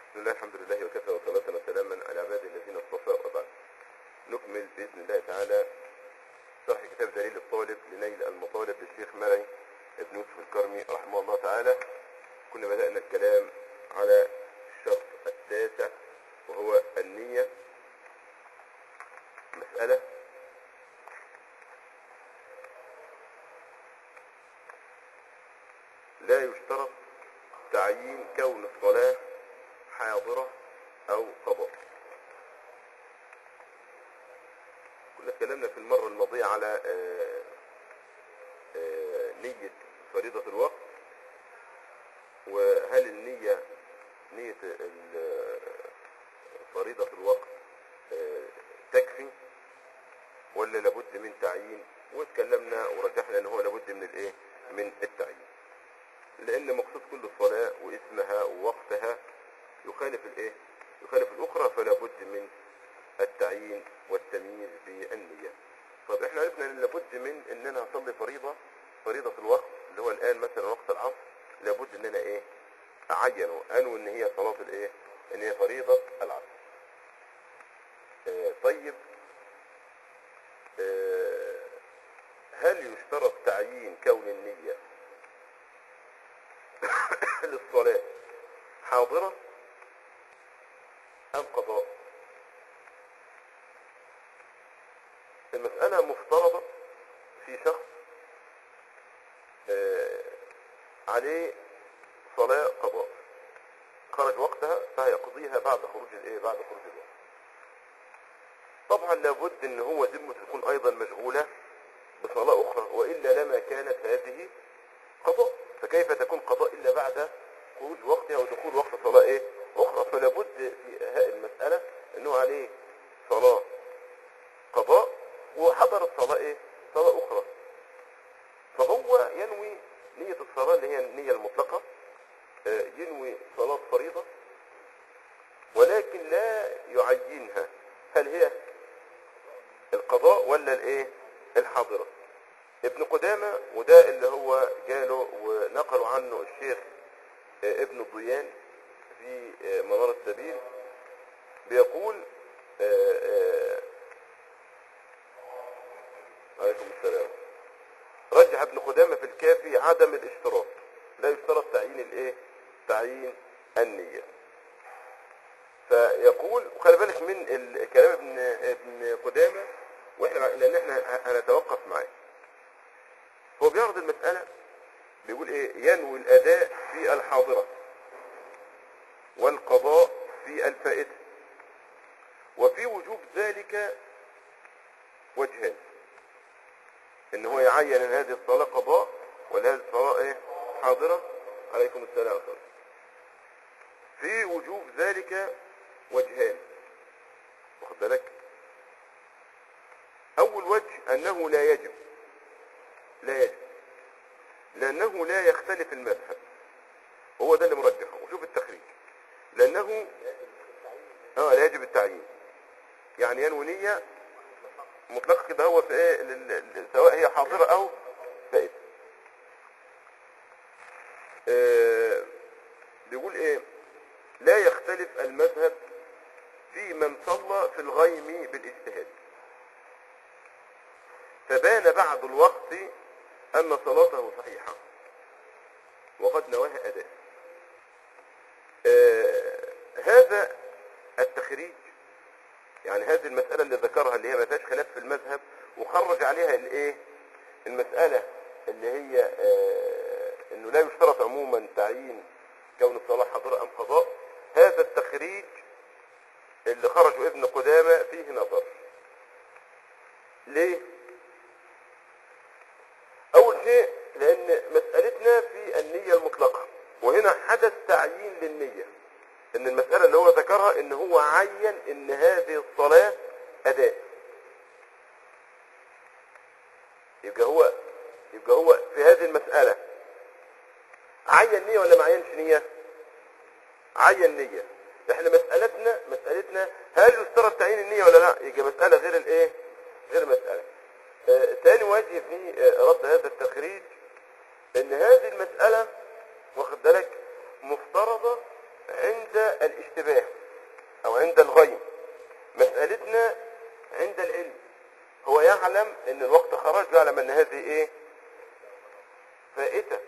بسم الله الحمد لله وكفى وصلاة وسلاما على عباده الذين اصطفى وبعد نكمل بإذن الله تعالى شرح كتاب دليل الطالب لنيل المطالب للشيخ مرعي ابن يوسف الكرمي رحمه الله تعالى كنا بدأنا الكلام على الشرط التاسع وهو النية مسألة لا يشترط تعيين كون الصلاة حاضرة أو قضاء كنا اتكلمنا في المرة الماضية على آه، آه، نية فريضة الوقت وهل النية نية ال- فريضة الوقت آه، تكفي ولا لابد من تعيين واتكلمنا ورجحنا ان هو لابد من الايه من التعيين لان مقصود كل صلاة واسمها ووقتها يخالف الايه يخالف الاخرى فلا بد من التعيين والتمييز في النية طب احنا عرفنا ان لابد من ان انا اصلي فريضة فريضة الوقت اللي هو الان مثلا وقت العصر لابد ان انا ايه اعينه انو ان هي صلاة الايه ان هي فريضة العصر آه طيب آه هل يشترط تعيين كون النية للصلاة حاضرة أم قضاء المسألة مفترضة في شخص آه، عليه صلاة قضاء خرج وقتها فهيقضيها بعد خروج الايه بعد خروج الوقت طبعا لابد ان هو ذمته تكون ايضا مشغولة بصلاة اخرى والا لما كانت هذه قضاء فكيف تكون قضاء الا بعد خروج وقتها ودخول وقت صلاة ايه اخرى فلا بد في هذه المسألة انه عليه صلاة قضاء وحضرت صلاة ايه صلاة اخرى فهو ينوي نية الصلاة اللي هي النية المطلقة آه، ينوي صلاة فريضة ولكن لا يعينها هل هي القضاء ولا الايه الحاضرة ابن قدامة وده اللي هو جاله ونقلوا عنه الشيخ آه، ابن الضيان في آه، منار السبيل بيقول آه، آه، عليكم السلام رجح ابن قدامة في الكافي عدم الاشتراط لا يشترط تعيين الايه تعيين النية فيقول وخلي بالك من ال- كلام ابن ابن قدامة واحنا لان احنا هنتوقف معاه هو بيعرض المسألة بيقول ايه ينوي الاداء في الحاضرة والقضاء في الفائتة وفي وجوب ذلك وجهان ان هو يعين ان هذه الصلاة قضاء ولا هذه الصلاة ايه حاضرة عليكم السلام ورحمة الله. في وجوب ذلك وجهان واخد بالك اول وجه انه لا يجب لا يجب لانه لا يختلف المذهب هو ده اللي مرجحه وشوف التخريج لانه اه لا يجب التعيين يعني ينوي نية مطلقة كده هو في ايه لل- لل- سواء هي حاضرة او فائتة آه بيقول ايه لا يختلف المذهب في من صلى في الغيم بالاجتهاد فبان بعد الوقت ان صلاته صحيحة وقد نواها اداء آه هذا التخريج يعني هذه المسألة اللي ذكرها اللي هي ما فيهاش خلاف في المذهب وخرج عليها الايه المسألة اللي هي آه انه لا يشترط عموما تعيين كون الصلاة حاضرة ام قضاء هذا التخريج اللي خرجه ابن قدامة فيه نظر ليه اول شيء لان مسألتنا في النية المطلقة وهنا حدث تعيين للنية ان المسألة اللي هو ذكرها ان هو عين ان هذه الصلاة اداء يبقى هو يبقى هو في هذه المسألة عين نية ولا ما عينش نية عين نية احنا مسألتنا مسألتنا هل يشترط تعيين النية ولا لا يبقى مسألة غير الايه غير مسألة آه ثاني وجه في آه رد هذا التخريج ان هذه المسألة واخد بالك مفترضة عند الاشتباه او عند الغيم مسألتنا عند العلم هو يعلم ان الوقت خرج يعلم ان هذه ايه فائتة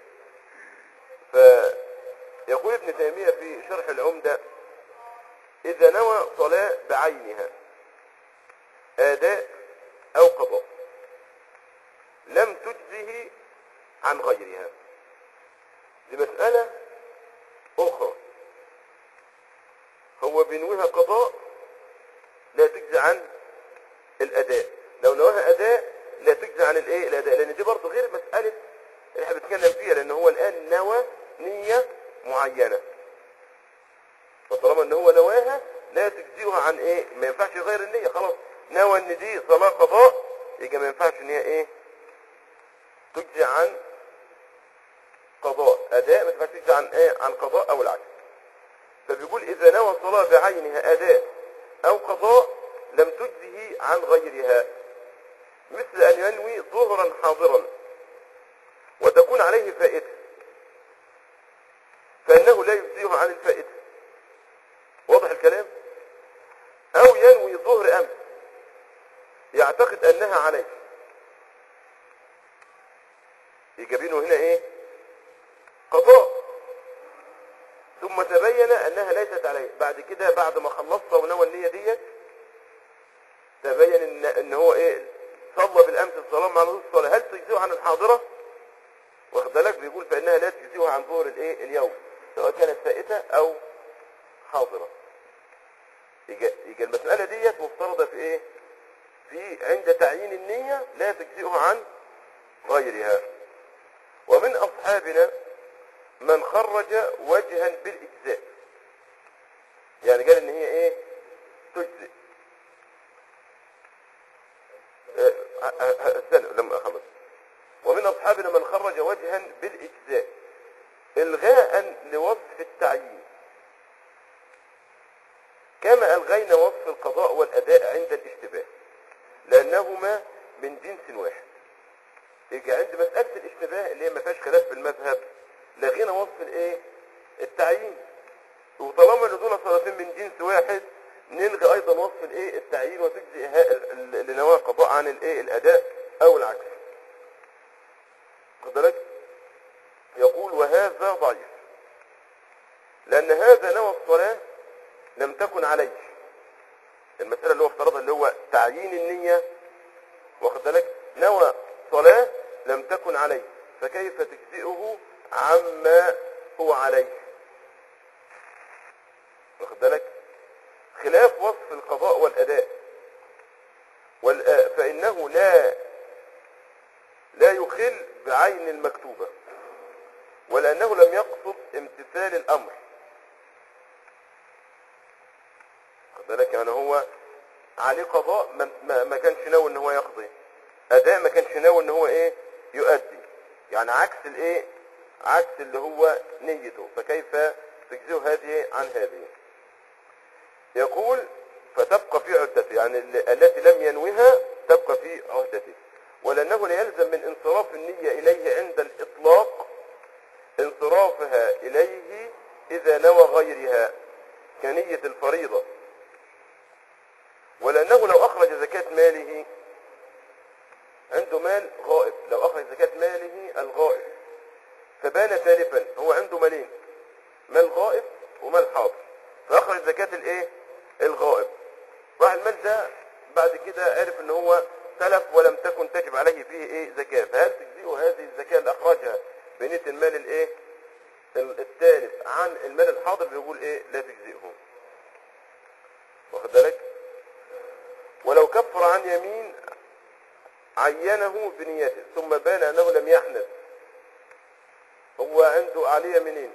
فيقول ابن تيمية في شرح العمدة اذا نوى صلاة بعينها اداء او قضاء لم تجزه عن غيرها دي مسألة اخرى هو بينويها قضاء لا تجزي عن الاداء لو نواها اداء لا تجزي عن الايه الاداء لان دي برضه غير مساله اللي احنا بنتكلم فيها لان هو الان نوى نيه معينه فطالما ان هو نواها لا تجزيها عن ايه ما ينفعش غير النيه خلاص نوى ان دي صلاه قضاء يبقى ما ينفعش ان هي ايه تجزي عن قضاء اداء ما ينفعش تجزي عن ايه عن قضاء او العكس فبيقول اذا نوى صلاه بعينها اداء او قضاء لم تجزه عن غيرها مثل ان ينوي ظهرا حاضرا وتكون عليه فائدة فانه لا يجزيه عن الفائدة واضح الكلام او ينوي ظهر امس يعتقد انها عليه يجابينه هنا ايه قضاء ثم تبين انها ليست عليه بعد كده بعد ما خلصت ونوى النية ديت تبين ان, إن هو ايه صلى بالامس الصلاة مع نصف الصلاة هل تجزيه عن الحاضرة واخد بالك بيقول فانها لا تجزيه عن ظهر الايه اليوم سواء كانت فائتة او حاضرة يجي, يجي المسألة ديت مفترضة في ايه في عند تعيين النية لا تجزئه عن غيرها ومن اصحابنا من خرج وجها بالاجزاء يعني قال ان هي ايه تجزئ آه، آه، آه، استنى لما اخلص ومن اصحابنا من خرج وجها بالاجزاء الغاء لوصف التعيين كما الغينا وصف القضاء والاداء عند الاشتباه لانهما من جنس واحد يجي عند مسألة الاشتباه اللي هي ما فيهاش خلاف في المذهب لغينا وصف الايه التعيين وطالما ان دول صلاتين من جنس واحد نلغي ايضا وصف الايه التعيين وتجزي ها- ال- اللي نواه قضاء عن الايه الاداء او العكس خد بالك يقول وهذا ضعيف لان هذا نوى الصلاة لم تكن عليه المسألة اللي هو افترضها اللي هو تعيين النية واخد بالك نوى صلاة لم تكن عليه فكيف تجزئه عما هو عليه واخد بالك خلاف وصف القضاء والأداء والآ- فإنه لا لا يخل بعين المكتوبة ولأنه لم يقصد امتثال الأمر خد بالك يعني هو عليه قضاء ما, ما, ما كانش ناوي ان هو يقضي اداء ما كانش ناوي ان هو ايه يؤدي يعني عكس الايه عكس اللي هو نيته فكيف تجزئه هذه عن هذه يقول فتبقى في عهدته يعني ال- التي لم ينوها تبقى في عهدته ولأنه لا يلزم من انصراف النية إليه عند الإطلاق انصرافها إليه إذا نوى غيرها كنية الفريضة ولأنه لو أخرج زكاة ماله عنده مال غائب لو أخرج زكاة ماله الغائب فبان تالفا هو عنده مالين مال غائب ومال حاضر فأخرج زكاة الإيه الغائب راح المال ده بعد كده عرف ان هو تلف ولم تكن تجب عليه فيه ايه زكاة فهل تجزئه هذه الزكاة اللي اخرجها بنية المال الايه ال- التالف عن المال الحاضر بيقول ايه لا تجزئه واخد بالك ولو كفر عن يمين عينه بنيته ثم بان انه لم يحنث هو عنده عليه يمينين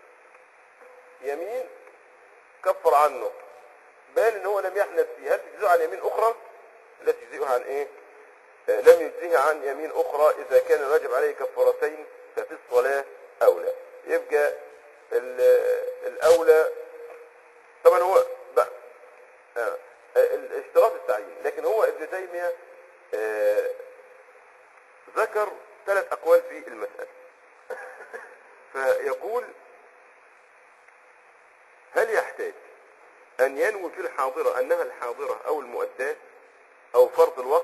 يمين كفر عنه بان ان هو لم يحنث فيه هل تجزئه عن يمين اخرى لا تجزئه عن ايه آه، لم يجزيه عن يمين اخرى اذا كان الواجب عليه كفارتين ففي الصلاة اولى يبقى ال- الاولى طبعا هو بقى آه، آه، الاشتراط التعيين لكن هو ابن تيمية آه، ذكر ثلاث اقوال في المسألة فيقول هل يحتاج أن ينوي في الحاضرة أنها الحاضرة أو المؤداة أو فرض الوقت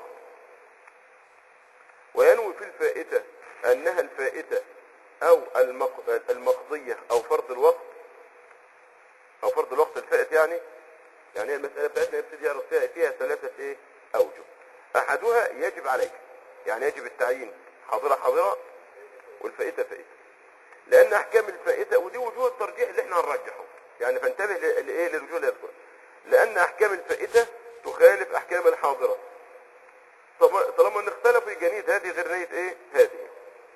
وينوي في الفائتة أنها الفائتة أو المق- المقضية أو فرض الوقت أو فرض الوقت الفائت يعني يعني هي المسألة بتاعتنا يبتدي يعرف فيها فيها ثلاثة إيه أوجه أحدها يجب عليك يعني يجب التعيين حاضرة حاضرة والفائتة فائتة لأن أحكام الفائتة ودي وجوه الترجيح اللي احنا هنرجحه يعني فانتبه ل- لإيه للوجوه اللي يذكر لأن أحكام الفائتة تخالف أحكام الحاضرة طب- طالما ان اختلفوا جنيد هذه غير نية ايه هذه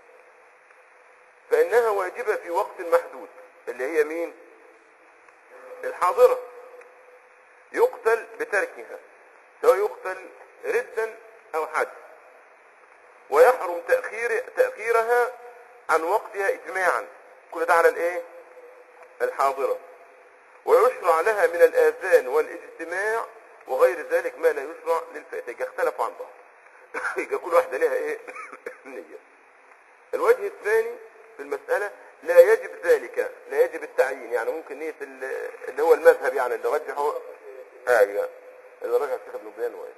فانها واجبة في وقت محدود اللي هي مين الحاضرة يقتل بتركها سواء يقتل ردا او حد ويحرم تأخير تأخيرها عن وقتها اجماعا كل ده على الايه الحاضرة ويشرع لها من الآذان والاجتماع وغير ذلك ما لا يشرع للفائتة اختلفوا عن بعض يبقى كل واحدة لها ايه نية الوجه الثاني في المسألة لا يجب ذلك لا يجب التعيين يعني ممكن نية ال- اللي هو المذهب يعني اللي رجحه ايوه اللي رجح الشيخ ابن بيان وإيه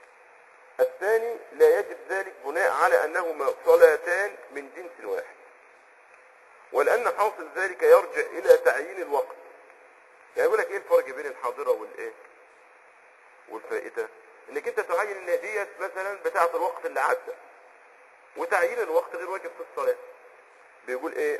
الثاني لا يجب ذلك بناء على انهما صلاتان من جنس واحد ولان حاصل ذلك يرجع الى تعيين الوقت يعني يقول لك ايه الفرق بين الحاضرة والايه والفائتة انك انت تعين ان ديت مثلا بتاعة الوقت اللي عدى وتعيين الوقت غير واجب في الصلاة بيقول ايه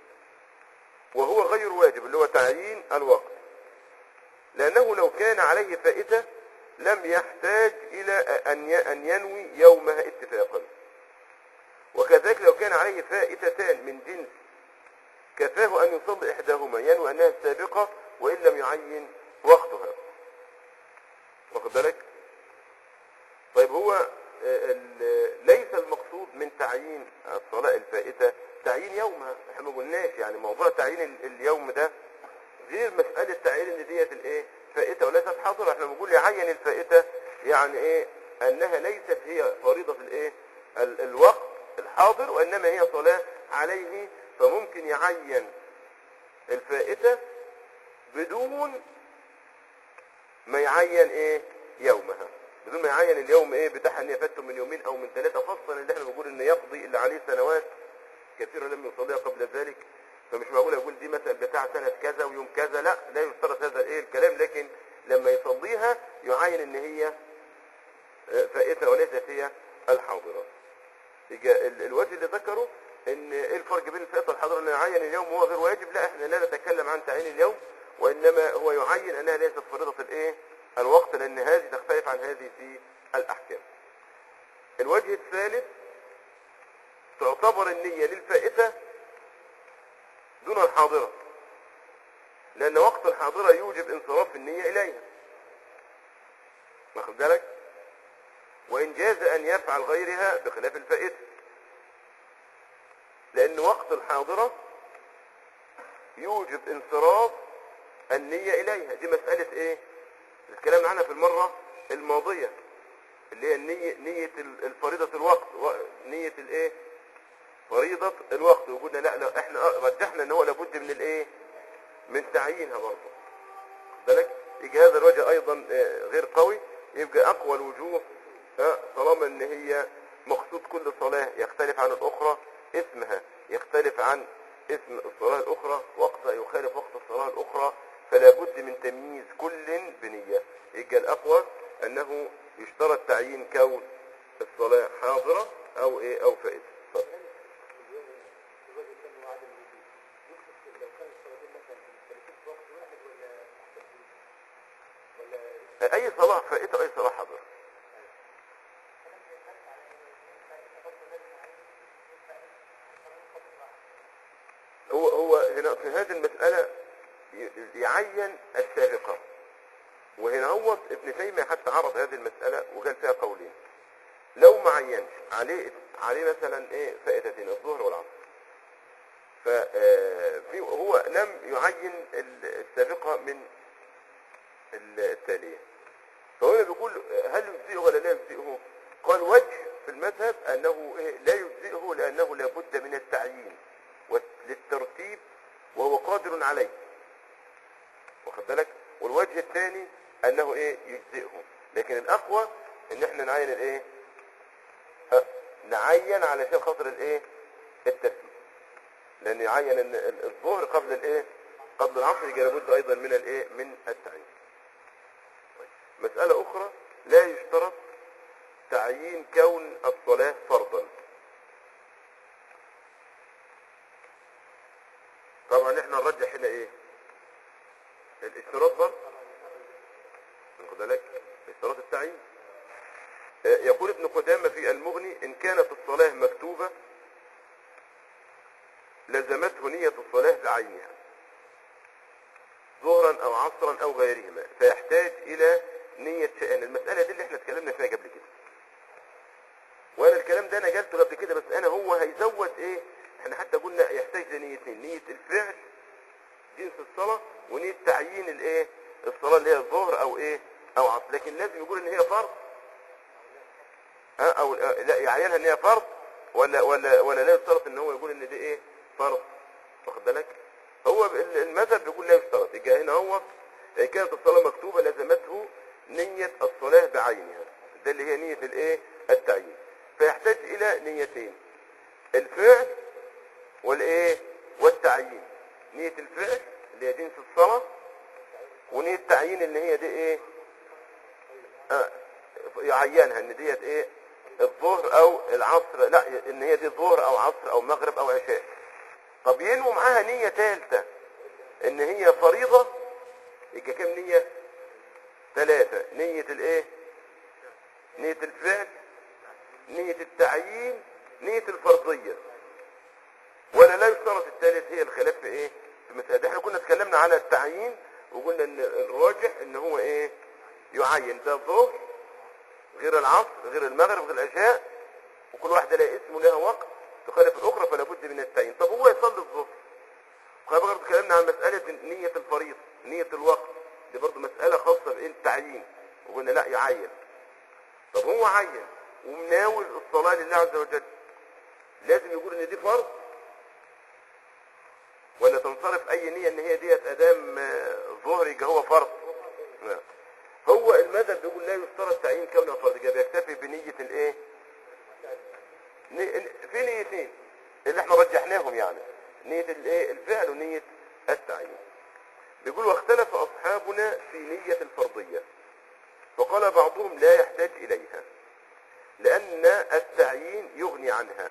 وهو غير واجب اللي هو تعيين الوقت لانه لو كان عليه فائتة لم يحتاج الى ان ي- ان ينوي يومها اتفاقا وكذلك لو كان عليه فائتتان من جنس كفاه ان يصلي احداهما ينوي انها السابقة وان لم يعين وقتها واخد بالك طيب هو آه، ال- ليس المقصود من تعيين الصلاة الفائتة تعيين يومها احنا ما قلناش يعني موضوع تعيين ال- اليوم ده غير مسألة تعيين ان ديت الايه فائتة وليست حاضرة احنا بنقول يعين الفائتة يعني ايه انها ليست هي فريضة الايه ال- الوقت الحاضر وانما هي صلاة عليه فممكن يعين الفائتة بدون ما يعين ايه يومها بدون ما يعين اليوم ايه بتاعها ان يفتم من يومين او من ثلاثة خاصة اللي احنا بنقول ان يقضي اللي عليه سنوات كثيرة لم يصليها قبل ذلك فمش معقول يقول دي مثلا بتاع سنة كذا ويوم كذا لا لا يشترط هذا ايه الكلام لكن لما يصليها يعين ان هي آه، فائتة وليست هي الحاضرة يجا ال- الوجه اللي ذكره ان ايه الفرق بين الفائتة والحاضرة ان يعين اليوم هو غير واجب لا احنا لا نتكلم عن تعيين اليوم وانما هو يعين انها ليست فريضة الايه الوقت لان هذه تختلف عن هذه في الاحكام الوجه الثالث تعتبر النية للفائتة دون الحاضرة لأن وقت الحاضرة يوجب انصراف النية إليها واخد بالك وإن جاز أن يفعل غيرها بخلاف الفائتة لأن وقت الحاضرة يوجب انصراف النية إليها دي مسألة إيه الكلام عنها في المرة الماضية اللي هي النية نية ال- الفريضة الوقت و- نية الإيه فريضة الوقت وقلنا لا, لا احنا رجحنا ان هو لابد من الايه من تعيينها برضه خد بالك يجي هذا الوجه ايضا آه، غير قوي يبقى اقوى الوجوه ها، طالما ان هي مقصود كل صلاة يختلف عن الاخرى اسمها يختلف عن اسم الصلاة الاخرى وقتها يخالف وقت الصلاة الاخرى فلا بد من تمييز كل بنية يبقى الاقوى انه يشترط تعيين كون الصلاة حاضرة او ايه او فائتة اتفضل. اي صلاة فائتة اي صلاة حاضرة هو هو هنا في هذه المسألة ي- يعين السابقة وهنا هو ابن تيمية حتى عرض هذه المسألة وقال فيها قولين لو ما عينش عليه عليه مثلا ايه فائتتين الظهر والعصر ففي هو لم يعين ال- السابقة من ال- التالية فهنا بيقول هل يجزئه ولا لا يجزئه قال وجه في المذهب انه إيه لا يجزئه لانه لابد من التعيين للترتيب وهو قادر عليه واخد بالك والوجه الثاني انه ايه يجزئهم لكن الاقوى ان احنا نعين الايه ها، نعين علشان خاطر الايه الترتيب لان يعين ان ال- الظهر قبل الايه قبل العصر يبقى لابد ايضا من الايه من التعيين طيب. مسألة اخرى لا يشترط تعيين كون الصلاة فرضا طبعا احنا نرجح هنا ايه الاشتراط برضه واخد بالك اشتراط التعيين آه، يقول ابن قدامة في المغني ان كانت الصلاة مكتوبة لزمته نية الصلاة بعينها ظهرا او عصرا او غيرهما فيحتاج الى نية شأن المسألة دي اللي احنا اتكلمنا فيها قبل كده وانا الكلام ده انا قلته قبل كده بس انا هو هيزود ايه احنا حتى قلنا يحتاج لنيتين نية الفعل جنس الصلاة ونية تعيين الايه الصلاة اللي هي الظهر او ايه او عصر لكن لازم يقول ان هي فرض ها او لا يعينها ان هي فرض ولا ولا ولا لا يشترط ان هو يقول ان دي ايه فرض واخد بالك هو ال- المذهب بيقول لا يشترط يبقى هنا هو إن كانت الصلاة مكتوبة لزمته نية الصلاة بعينها ده اللي هي نية الايه التعيين فيحتاج الى نيتين الفعل والايه والتعيين نية الفعل اللي هي جنس الصلاة ونية التعيين اللي هي دي ايه آه يعينها ان ديت ايه الظهر او العصر لا ان هي دي ظهر او عصر او مغرب او عشاء طب ينوي معاها نية ثالثة ان هي فريضة يبقى كام نية ثلاثة نية الايه نية الفعل نية التعيين نية الفرضية ولا لا يشترط الثالث هي الخلاف في ايه في مسألة دي. احنا كنا اتكلمنا على التعيين وقلنا ان الراجح ان هو ايه يعين ده الظهر غير العصر غير المغرب غير العشاء وكل واحدة لها اسم ولها وقت تخالف الاخرى فلا بد من التعيين طب هو يصلي الظهر وخلي برضه اتكلمنا عن مسألة نية الفريض نية الوقت دي برضه مسألة خاصة بايه التعيين وقلنا لا يعين طب هو عين ومناول الصلاة لله عز وجل لازم يقول ان دي فرض ولا تنصرف اي نية ان هي ديت ادام آه، ظهر يبقى هو فرض لا. هو المذهب بيقول لا يشترط تعيين كونها فرض يبقى بيكتفي بنية الايه ني- في نيتين اللي احنا رجحناهم يعني نية الايه الفعل ونية التعيين بيقول واختلف اصحابنا في نية الفرضية فقال بعضهم لا يحتاج اليها لان التعيين يغني عنها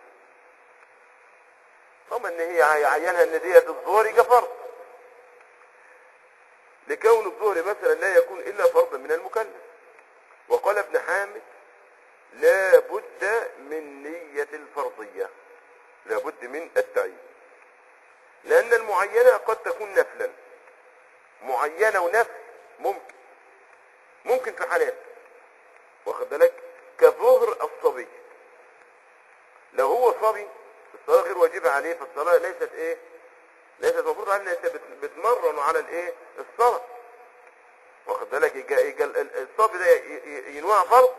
طبعا ان هي يعينها ان ديت الظهر يبقى فرض لكون الظهر مثلا لا يكون الا فرضا من المكلف وقال ابن حامد لا بد من نية الفرضية لا بد من التعيين لأن المعينة قد تكون نفلا معينة ونفل ممكن ممكن في حالات واخد بالك كظهر الصبي لو هو صبي الصلاة غير واجبة عليه فالصلاة ليست ايه ليست المفروض عليه انت بت- بتمرن على الايه الصلاة واخد بالك يجا يجا ال- ال- الصبي ده ي- ي- ينوع فرض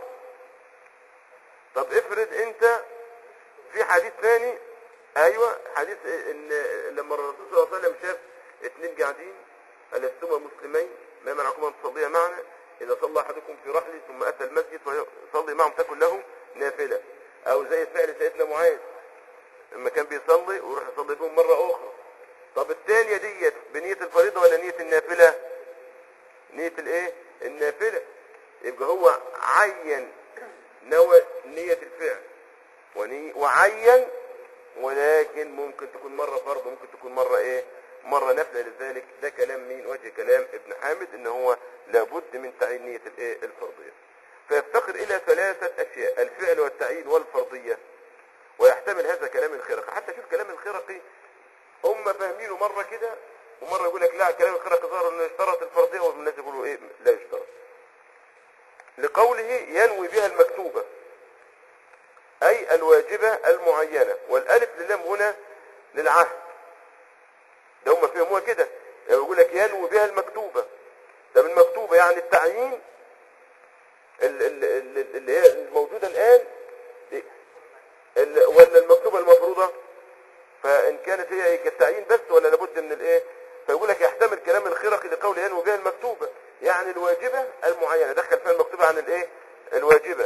طب افرض انت في حديث ثاني ايوه حديث ان لما الرسول صلى الله عليه وسلم شاف اتنين قاعدين ألستما مسلمين ما منعكم ان تصليا معنا اذا صلى احدكم في رحله ثم اتى المسجد فيصلي معهم تكن له نافله او زي فعل سيدنا معاذ لما كان بيصلي ويروح يصلي بهم مره اخرى طب الثانيه ديت بنيه الفريضه ولا نيه النافله نيه الايه النافله يبقى هو عين نوى نيه الفعل وني وعين ولكن ممكن تكون مرة فرض وممكن تكون مرة ايه مرة نفلة لذلك ده كلام مين وجه كلام ابن حامد ان هو لابد من تعيين نية الايه الفرضية فيفتقر الى ثلاثة اشياء الفعل والتعيين والفرضية ويحتمل هذا كلام الخرقي حتى شوف كلام الخرقي هم فاهمينه مرة كده ومرة يقول لك لا كلام الخرقي ظهر انه يشترط الفرضية والناس يقولوا ايه لا يشترط لقوله ينوي بها المكتوبة أي الواجبة المعينة والألف للام هنا للعهد ده هم فهموها كده يعني يقول لك ينوي بها المكتوبة ده من المكتوبة يعني التعيين ال- ال- ال- اللي هي الموجودة الآن دي- ال- ولا المكتوبة المفروضة فإن كانت هي التعيين بس ولا لابد من الإيه فيقول لك يحتمل كلام الخرقي لقوله ينوي بها المكتوبة يعني الواجبة المعينة دخل فيها المكتوبة عن الايه الواجبة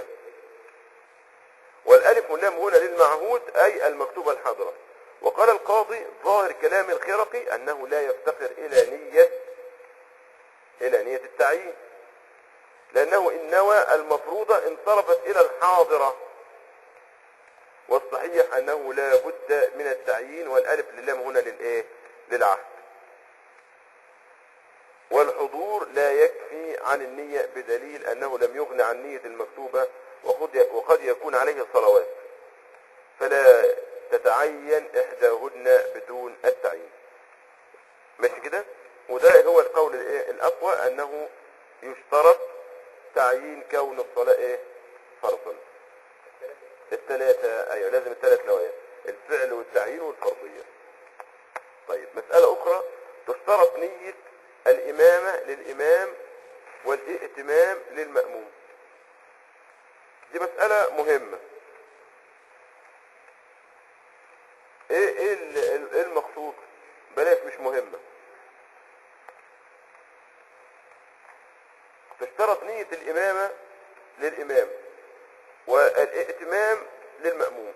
والالف واللام هنا للمعهود اي المكتوبة الحاضرة وقال القاضي ظاهر كلام الخرقي انه لا يفتقر الى نية الى نية التعيين لانه ان نوى المفروضة انصرفت الى الحاضرة والصحيح انه لا بد من التعيين والالف للام هنا للايه للعهد والحضور لا يكفي عن النية بدليل انه لم يغن عن نية المكتوبة وقد وقد يكون عليه صلوات فلا تتعين احداهن بدون التعيين ماشي كده وده هو القول الايه الاقوى انه يشترط تعيين كون الصلاة ايه فرضا الثلاثة ايوه لازم الثلاث نوايا الفعل والتعيين والفرضية طيب مسألة اخرى تشترط نية الامامة للامام والائتمام للمأموم دي مسألة مهمة ايه ايه ال- ال- إيه المقصود بلاش مش مهمة تشترط نية الامامة للامام والائتمام للمأموم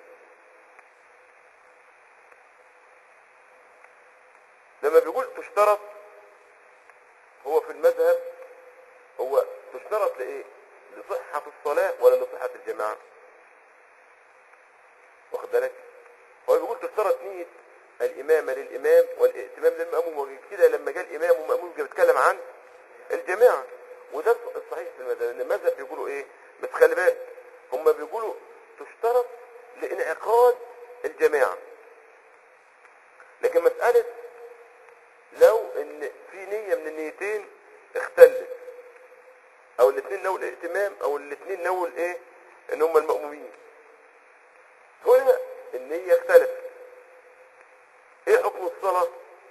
لما بيقول تشترط هو في المذهب هو تشترط لإيه لصحة الصلاة ولا لصحة الجماعة واخد بالك هو بيقول تشترط نية الإمامة للإمام والائتمام للمأموم وكده لما جاء الإمام والمأموم جاء بيتكلم عن الجماعة وده الصحيح في المذهب ان المذهب بيقولوا ايه بس خلي بالك هم بيقولوا تشترط لانعقاد الجماعة لكن مسألة لو ان في نية من النيتين اختلت او الاثنين نووا الائتمام او الاثنين نووا الايه ان هم المأمومين هنا النية اختلفت ايه حكم الصلاة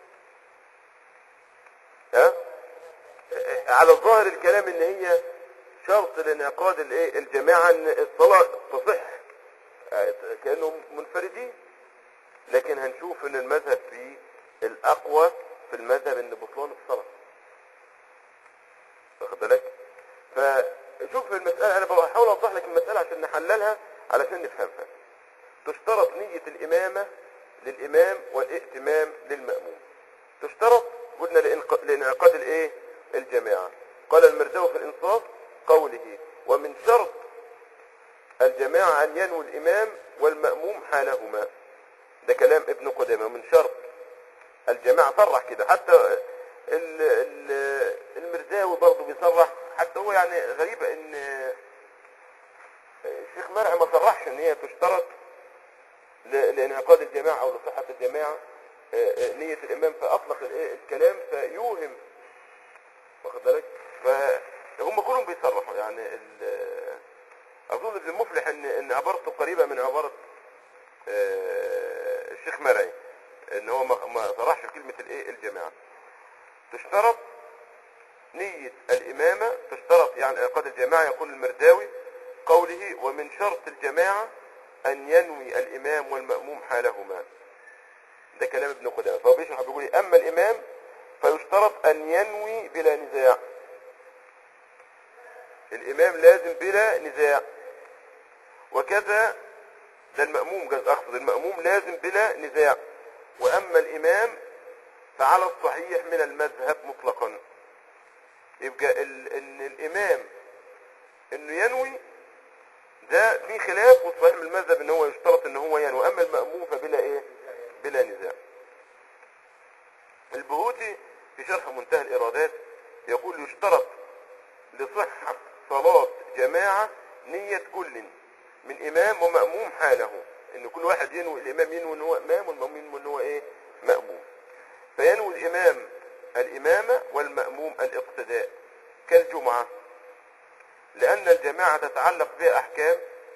ها على ظاهر الكلام ان هي شرط لانعقاد الايه الجماعة ان الصلاة تصح آه، كانهم منفردين لكن هنشوف ان المذهب فيه الاقوى في المذهب ان بطلان الصلاة واخد بالك فشوف المسألة انا بحاول اوضح لك المسألة عشان نحللها علشان نفهمها تشترط نية الامامة للامام والائتمام للمأموم تشترط قلنا لإنق- لانعقاد الايه الجماعة قال المرزاوي في الانصاف قوله ومن شرط الجماعة ان ينوي الامام والمأموم حالهما ده كلام ابن قدامة من شرط الجماعة صرح كده حتى ال- ال- المرزاوي برضه بيصرح حتى هو يعني غريبة ان الشيخ مرعي ما صرحش ان هي تشترط ل- لانعقاد الجماعة او لصحة الجماعة آه، آه، نية الامام فاطلق الايه الكلام فيوهم واخد بالك فهم كلهم بيصرحوا يعني ال- اظن ابن المفلح ان ان عبارته قريبة من عبارة آه، الشيخ مرعي ان هو ما ما صرحش كلمة الايه الجماعة تشترط نية الامامة تشترط يعني انعقاد الجماعة يقول المرداوي قوله ومن شرط الجماعة ان ينوي الامام والمأموم حالهما ده كلام ابن قدامة فهو بيشرح بيقول إيه؟ اما الامام فيشترط ان ينوي بلا نزاع الامام لازم بلا نزاع وكذا ده المأموم جاز اقصد المأموم لازم بلا نزاع واما الامام فعلى الصحيح من المذهب مطلقا يبقى ال... ان الامام انه ينوي ده في خلاف والصحيح من المذهب ان هو يشترط ان هو ينوي اما المأموم فبلا ايه بلا نزاع البهوتي في شرح منتهى الارادات يقول يشترط لصحة صلاة جماعة نية كل من امام ومأموم حاله ان كل واحد ينوي الامام ينوي ان هو امام والمأموم ينوي ان هو ايه مأموم فينوي الامام الامامة والمأموم الاقتداء كالجمعة لان الجماعة تتعلق بها احكام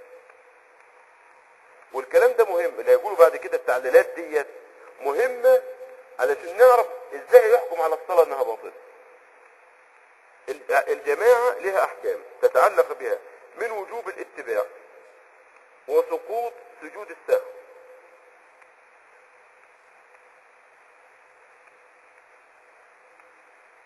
والكلام ده مهم اللي هيقولوا بعد كده التعليلات ديت مهمة علشان نعرف ازاي يحكم على الصلاة انها باطلة ال- الجماعة لها احكام تتعلق بها من وجوب الاتباع وسقوط سجود السهو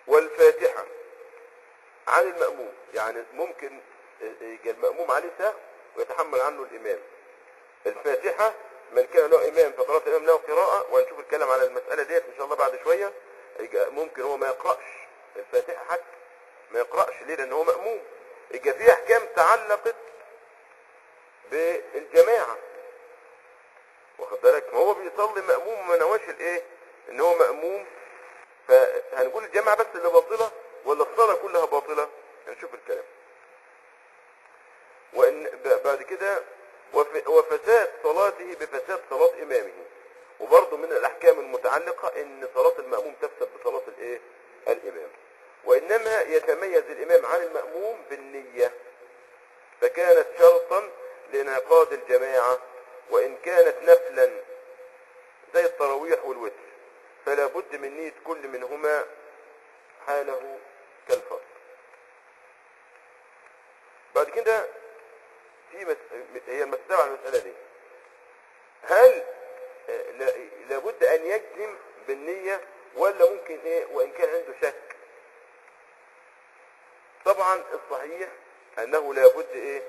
والفاتحة عن المأموم يعني ممكن يجي المأموم عليه سهو ويتحمل عنه الإمام الفاتحة من كان له إمام فقراءة الإمام له قراءة وهنشوف الكلام على المسألة ديت إن شاء الله بعد شوية يجي ممكن هو ما يقرأش الفاتحة حتى ما يقرأش ليه لأن هو مأموم يجي في أحكام تعلقت بالجماعة واخد بالك ما هو بيصلي مأموم وما نواش الايه ان هو مأموم فهنقول الجماعة بس اللي باطلة ولا الصلاة كلها باطلة هنشوف الكلام وإن ب- بعد كده وف- وفساد صلاته بفساد صلاة إمامه وبرضه من الأحكام المتعلقة إن صلاة المأموم تفسد بصلاة الإيه؟ الإمام وإنما يتميز الإمام عن المأموم بالنية فكانت شرطا لانعقاد الجماعة وإن كانت نفلا زي التراويح والوتر فلا بد من نية كل منهما حاله كالفرد بعد كده في مس... هي المسألة على المسألة دي هل آه، لا- لابد أن يجزم بالنية ولا ممكن إيه وإن كان عنده شك طبعا الصحيح أنه لابد إيه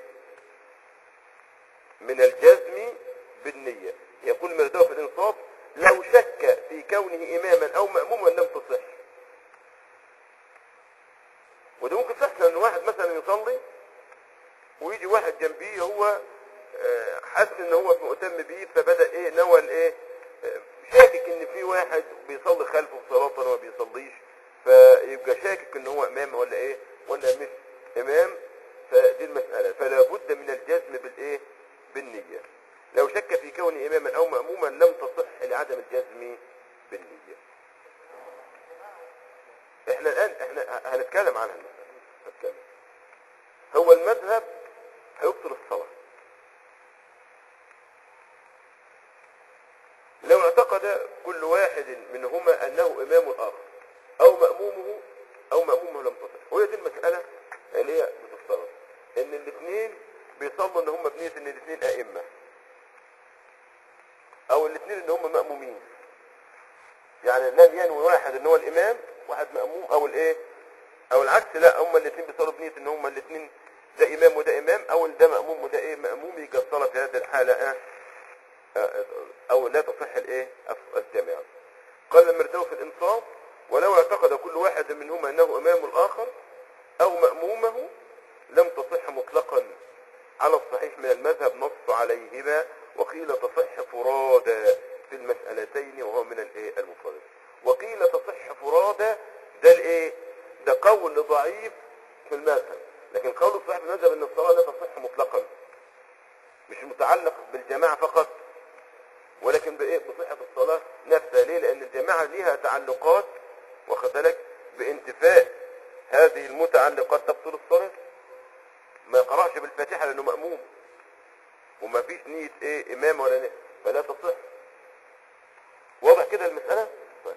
من الجزم بالنية يقول مرداء في الإنصاف لو شك في كونه إماما أو مأموما لم تصح وده ممكن تحصل أن واحد مثلا يصلي ويجي واحد جنبيه هو آه، حس ان هو مهتم بيه فبدا ايه نوى الايه آه، شاكك ان في واحد بيصلي خلفه في صلاه وما بيصليش فيبقى شاكك ان هو امام ولا ايه ولا مش امام فدي المساله فلا بد من الجزم بالايه بالنيه لو شك في كونه اماما او ماموما لم تصح لعدم الجزم بالنيه احنا الان احنا هنتكلم عنها المساله هنتكلم هو المذهب هيبطل الصلاة لو اعتقد كل واحد منهما انه امام الاخر او مأمومه او مأمومه لم تصح وهي دي المسألة اللي هي بتفترض ان الاثنين بيصلوا ان هم بنية ان الاثنين ائمة او الاثنين ان هم مأمومين يعني لم ينوي واحد ان هو الامام واحد مأموم او الايه او العكس لا هما الاثنين بيصلوا بنية ان هما الاثنين ده امام وده امام او ده مأموم وده ايه مأموم يجي الصلاة في هذه الحالة اه اه او لا تصح الايه الجماعة قال المرداوي في الانصاف ولو اعتقد كل واحد منهما انه امام الاخر او مأمومه لم تصح مطلقا على الصحيح من المذهب نص عليهما وقيل تصح فرادا في المسألتين وهو من الايه المفرد وقيل تصح فرادا ده الايه ده قول ضعيف في المذهب لكن قول الصحيح في المذهب ان الصلاة لا تصح مطلقا مش متعلق بالجماعة فقط ولكن بايه بصحة الصلاة نفسها ليه لان الجماعة ليها تعلقات واخد بالك بانتفاء هذه المتعلقات تبطل الصلاة ما يقرأش بالفاتحة لانه مأموم وما فيش نية ايه امام ولا نية فلا تصح واضح كده المسألة طيب.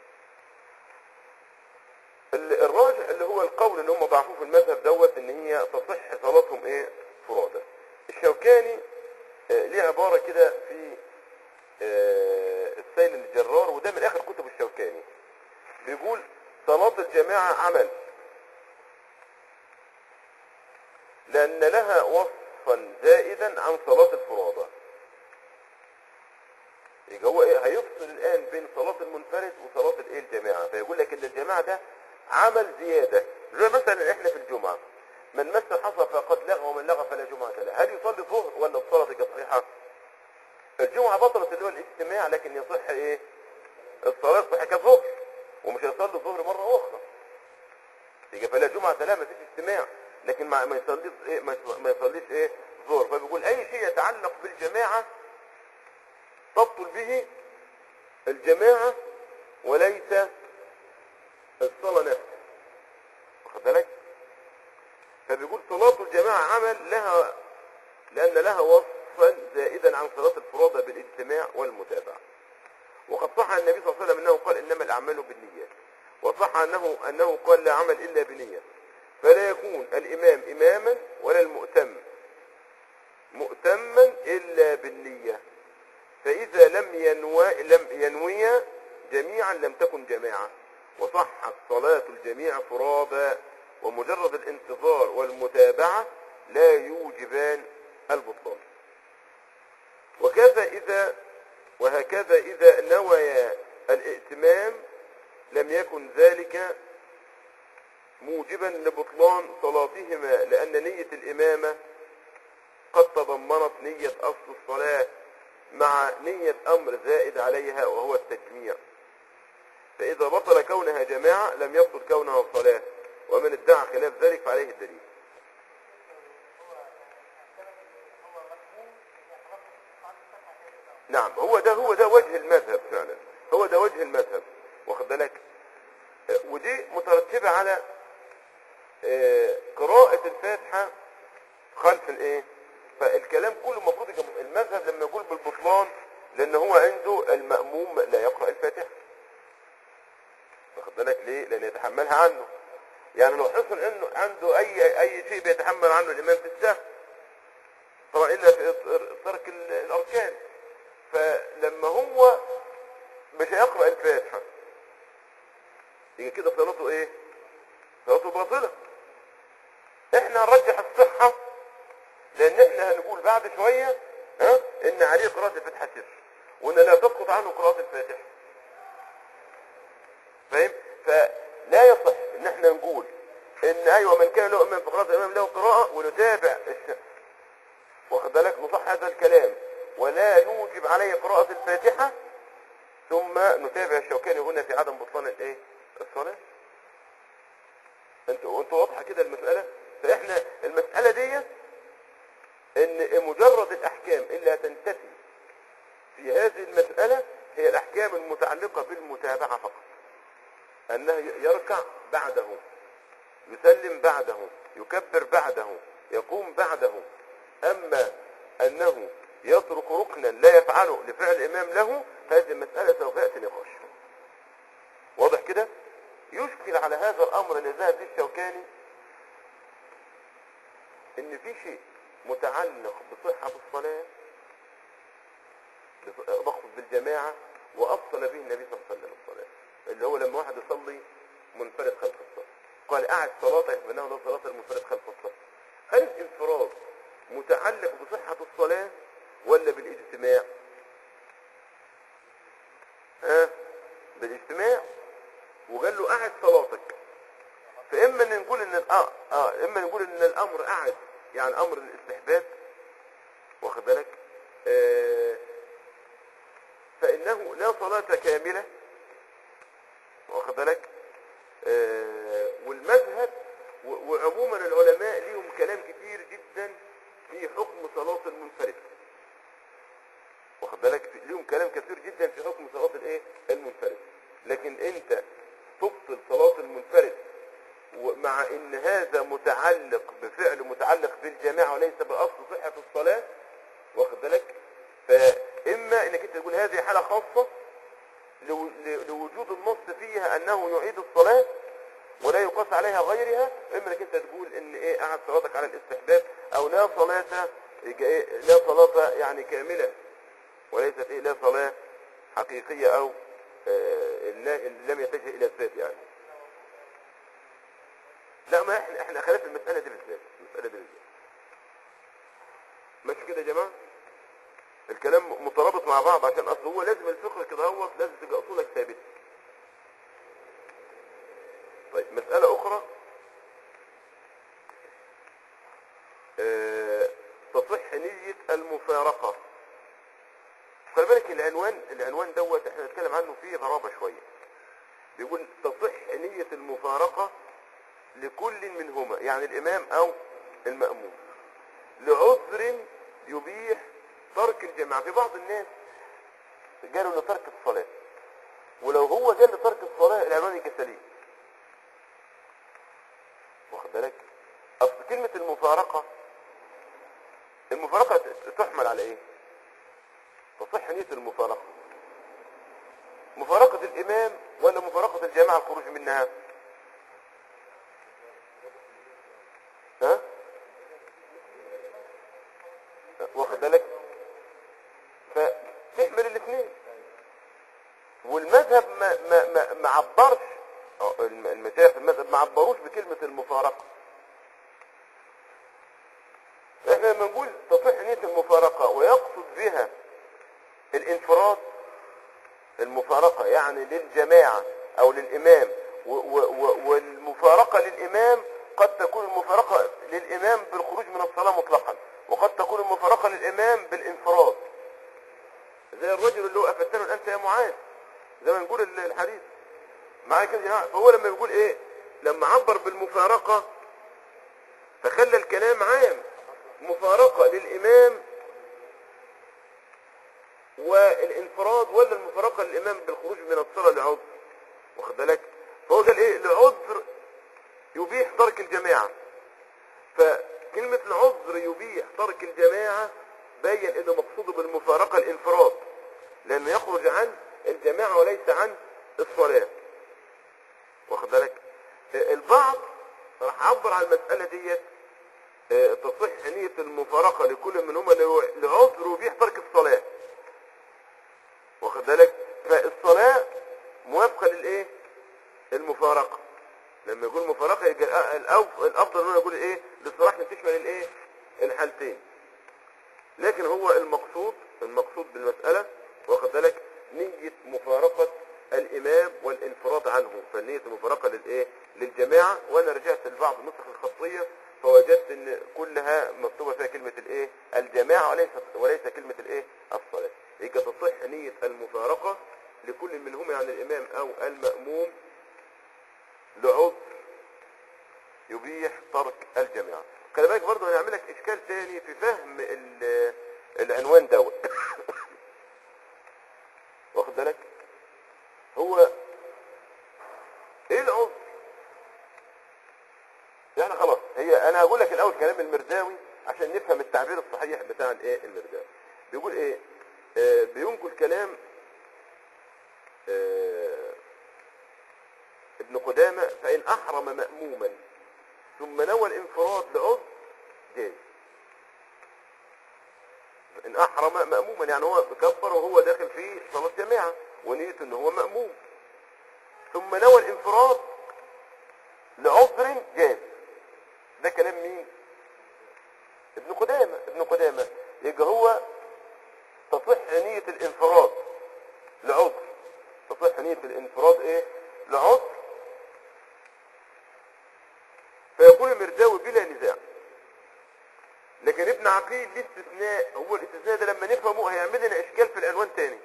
ال- الراجح اللي هو القول اللي هم ضعفوه في المذهب دوت ان هي تصح صلاتهم ايه فرادى الشوكاني آه، ليه عبارة كده في آه، السيل الجرار وده من اخر كتب الشوكاني بيقول صلاة الجماعة عمل لأن لها وصفا زائدا عن صلاة الفرادى يبقى هو ايه هيفصل الآن بين صلاة المنفرد وصلاة الايه الجماعة فيقول لك ان الجماعة ده عمل زيادة زي مثلا احنا في الجمعة من مس الحصى فقد لغى ومن لغى فلا جمعة له هل يصلي ظهر ولا الصلاة تبقى صحيحة الجمعة بطلت اللي هو الاجتماع لكن يصح ايه الصلاة تصح كظهر ومش هيصلي الظهر مرة أخرى يبقى فلا جمعة لا ما فيش اجتماع لكن ما ما يصليش ايه ما يص- ما يصليش ايه ظهر فبيقول اي شيء يتعلق بالجماعة تبطل به الجماعة وليس الصلاة نفسها واخد بالك فبيقول صلاة الجماعة عمل لها لأن لها وصفا زائدا عن صلاة الفرادى بالاجتماع والمتابعة وقد صح عن النبي صلى الله عليه وسلم انه قال انما الاعمال بالنيات وصح انه انه قال لا عمل الا بنية فلا يكون الامام اماما ولا المؤتم مؤتما الا بالنية فاذا لم ينوى لم ينوي جميعا لم تكن جماعة وصحت صلاة الجميع فرادى ومجرد الانتظار والمتابعة لا يوجبان البطلان وكذا إذا وهكذا إذا نوي الائتمام لم يكن ذلك موجبا لبطلان صلاتهما لأن نية الإمامة قد تضمنت نية أصل الصلاة مع نية أمر زائد عليها وهو التجميع فإذا بطل كونها جماعة لم يبطل كونها صلاة ومن ادعى خلاف ذلك فعليه الدليل نعم هو ده هو ده وجه المذهب فعلا هو ده وجه المذهب واخد بالك آه، ودي مترتبة على آه، قراءة الفاتحة خلف الايه فالكلام كله المفروض يبقى المذهب لما يقول بالبطلان لان هو عنده المأموم لا يقرأ الفاتحة واخد بالك ليه لان يتحملها عنه يعني لو حصل انه عنده اي اي شيء بيتحمل عنه الامام في السهو طبعا الا في ترك ال- الاركان فلما هو مش هيقرأ الفاتحة يبقى كده صلاته ايه صلاته باطلة احنا هنرجح الصحة لان احنا هنقول بعد شوية ها ان عليه قراءة الفاتحة سر وان لا تسقط عنه قراءة الفاتحة فاهم فلا يصح ان احنا نقول ان ايوه من كان له امام في قراءة الامام له قراءة ونتابع الش... واخد بالك نصح هذا الكلام ولا نوجب عليه قراءة الفاتحة ثم نتابع الشوكاني هنا في عدم بطلان الايه الصلاة انتوا انتوا واضحة كده المسألة فاحنا المسألة دي ان مجرد الاحكام اللي تنتفي في هذه المسألة هي الاحكام المتعلقة بالمتابعة فقط انه يركع بعده يسلم بعده يكبر بعده يقوم بعده اما انه يترك ركنا لا يفعله لفعل الامام له هذه المسألة سوف يأتي نقاش واضح كده يشكل على هذا الامر اللي ذهب فيه الشوكاني ان في شيء متعلق بصحة الصلاة بقصد بالجماعة وأفصل به النبي صلى الله عليه وسلم الصلاة اللي هو لما واحد يصلي منفرد خلف الصف قال قعد صلاته يتبناه ده صلاة المنفرد خلف الصف هل الانفراد متعلق بصحة الصلاة ولا بالاجتماع ها بالاجتماع وقال له قعد صلاتك فاما ان نقول ان ال- اه اه اما نقول ان الامر قعد يعني امر الاستحباب واخد بالك آه فانه لا صلاة كاملة واخد بالك آه والمذهب و- وعموما العلماء ليهم كلام كتير جدا في حكم صلاة المنفرد واخد بالك في- ليهم كلام كثير جدا في حكم صلاة الايه المنفرد لكن انت تبطل صلاة المنفرد ومع ان هذا متعلق بفعل متعلق بالجماعة وليس باصل صحة الصلاة واخد بالك فاما انك انت تقول هذه حالة خاصة لو- ل- لوجود النص فيها انه يعيد الصلاة ولا يقاس عليها غيرها اما انك انت تقول ان ايه قعد صلاتك على الاستحباب او لا صلاة يبقى إيه لا صلاة يعني كاملة وليست ايه لا صلاة حقيقية او آه، لا- لم يتجه الى الذات يعني لا ما احنا احنا خلاف المسألة دي بالذات المسألة دي بالذات ماشي كده يا جماعة الكلام مترابط مع بعض عشان اصل هو لازم الفقه كده هو لازم تبقى اصولك ثابته طيب مسألة أخرى آه، تصح نية المفارقة خلي بالك العنوان العنوان دوت احنا نتكلم عنه فيه غرابة شوية بيقول تصح نية المفارقة لكل منهما يعني الإمام أو المأموم لعذر يبيح ترك الجماعة في بعض الناس قالوا لترك الصلاة ولو هو قال لترك الصلاة العنوان يبقى سليم واخد بالك اصل كلمة المفارقة المفارقة تحمل على ايه تصح نية المفارقة مفارقة الامام ولا مفارقة الجماعة الخروج منها ها واخد بالك فتحمل الاثنين والمذهب ما ما ما, ما عبرش الم- المشايخ في المذهب ما عبروش بكلمة المفارقة احنا لما نقول تصح نية المفارقة ويقصد بها الانفراد المفارقة يعني للجماعة او للامام و و و والمفارقة للامام قد تكون المفارقة للامام بالخروج من الصلاة مطلقا وقد تكون المفارقة للامام بالانفراد زي الرجل اللي هو افتنه انت يا معاذ زي ما نقول ال- الحديث معايا كده يا جماعة؟ فهو لما يقول ايه لما عبر بالمفارقة فخلى الكلام عام مفارقة للامام والانفراد ولا المفارقة للامام بالخروج من الصلاة لعذر واخد بالك فهو قال ايه لعذر يبيح ترك الجماعة فكلمة العذر يبيح ترك الجماعة بين انه مقصود بالمفارقة الانفراد لانه يخرج عن الجماعة وليس عن الصلاة واخد بالك آه، البعض راح عبر عن المسألة ديت آه، تصح نية المفارقة لكل منهما لعذر يبيح ترك الصلاة واخد بالك فالصلاة موافقة للايه المفارقة لما يقول مفارقة يبقى الأ- الأف- الافضل انه يقول ايه للصلاح تشمل الايه الحالتين لكن هو المقصود المقصود بالمسألة واخد بالك نية مفارقة الإمام والانفراد عنه فنية المفارقة للإيه؟ للجماعة وأنا رجعت لبعض النسخ الخطية فوجدت إن كلها مكتوبة فيها كلمة الإيه؟ الجماعة وليس وليس كلمة الإيه؟ الصلاة. يبقى تصح نية المفارقة لكل منهما عن الإمام أو المأموم لعذر يبيح ترك الجماعة. خلي بالك برضه هنعمل لك إشكال تاني في فهم ال- العنوان دوت. واخد بالك؟ هو ايه العذر يعني خلاص هي انا هقول لك الاول كلام المرداوي عشان نفهم التعبير الصحيح بتاع الايه المرداوي بيقول ايه آه بينقل كلام آه ابن قدامة فإن أحرم مأموما ثم نوى الانفراد لعذر جاز إن أحرم مأموما يعني هو كبر وهو داخل في صلاة جماعة ونيته إن هو مأموم ثم نوى الانفراد لعذر جاز ده كلام مين ابن قدامة ابن قدامة يبقى هو تصح نية الانفراد لعذر تصح نية الانفراد ايه لعذر فيكون المرداوي بلا نزاع لكن ابن عقيل ليه استثناء هو الاستثناء ده لما نفهمه هيعمل لنا اشكال في العنوان تاني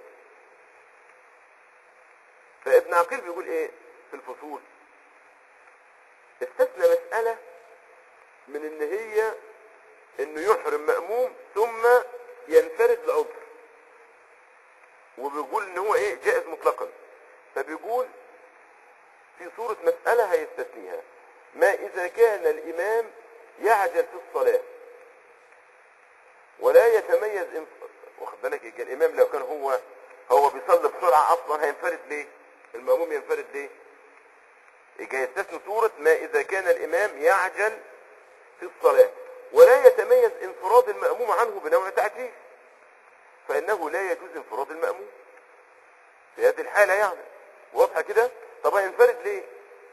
فابن عقيل بيقول ايه في الفصول استثنى مسألة من ان هي انه يحرم مأموم ثم ينفرد لعذر وبيقول ان هو ايه جائز مطلقا فبيقول في صورة مسألة هيستثنيها ما اذا كان الامام يعجل في الصلاة ولا يتميز انف... واخد بالك يبقى الامام لو كان هو هو بيصلي بسرعة اصلا هينفرد ليه المأموم ينفرد ليه يبقى يستثني صورة ما اذا كان الامام يعجل في الصلاة ولا يتميز انفراد المأموم عنه بنوع تعجيل فإنه لا يجوز انفراد المأموم في هذه الحالة يعني واضحة كده طب هينفرد ليه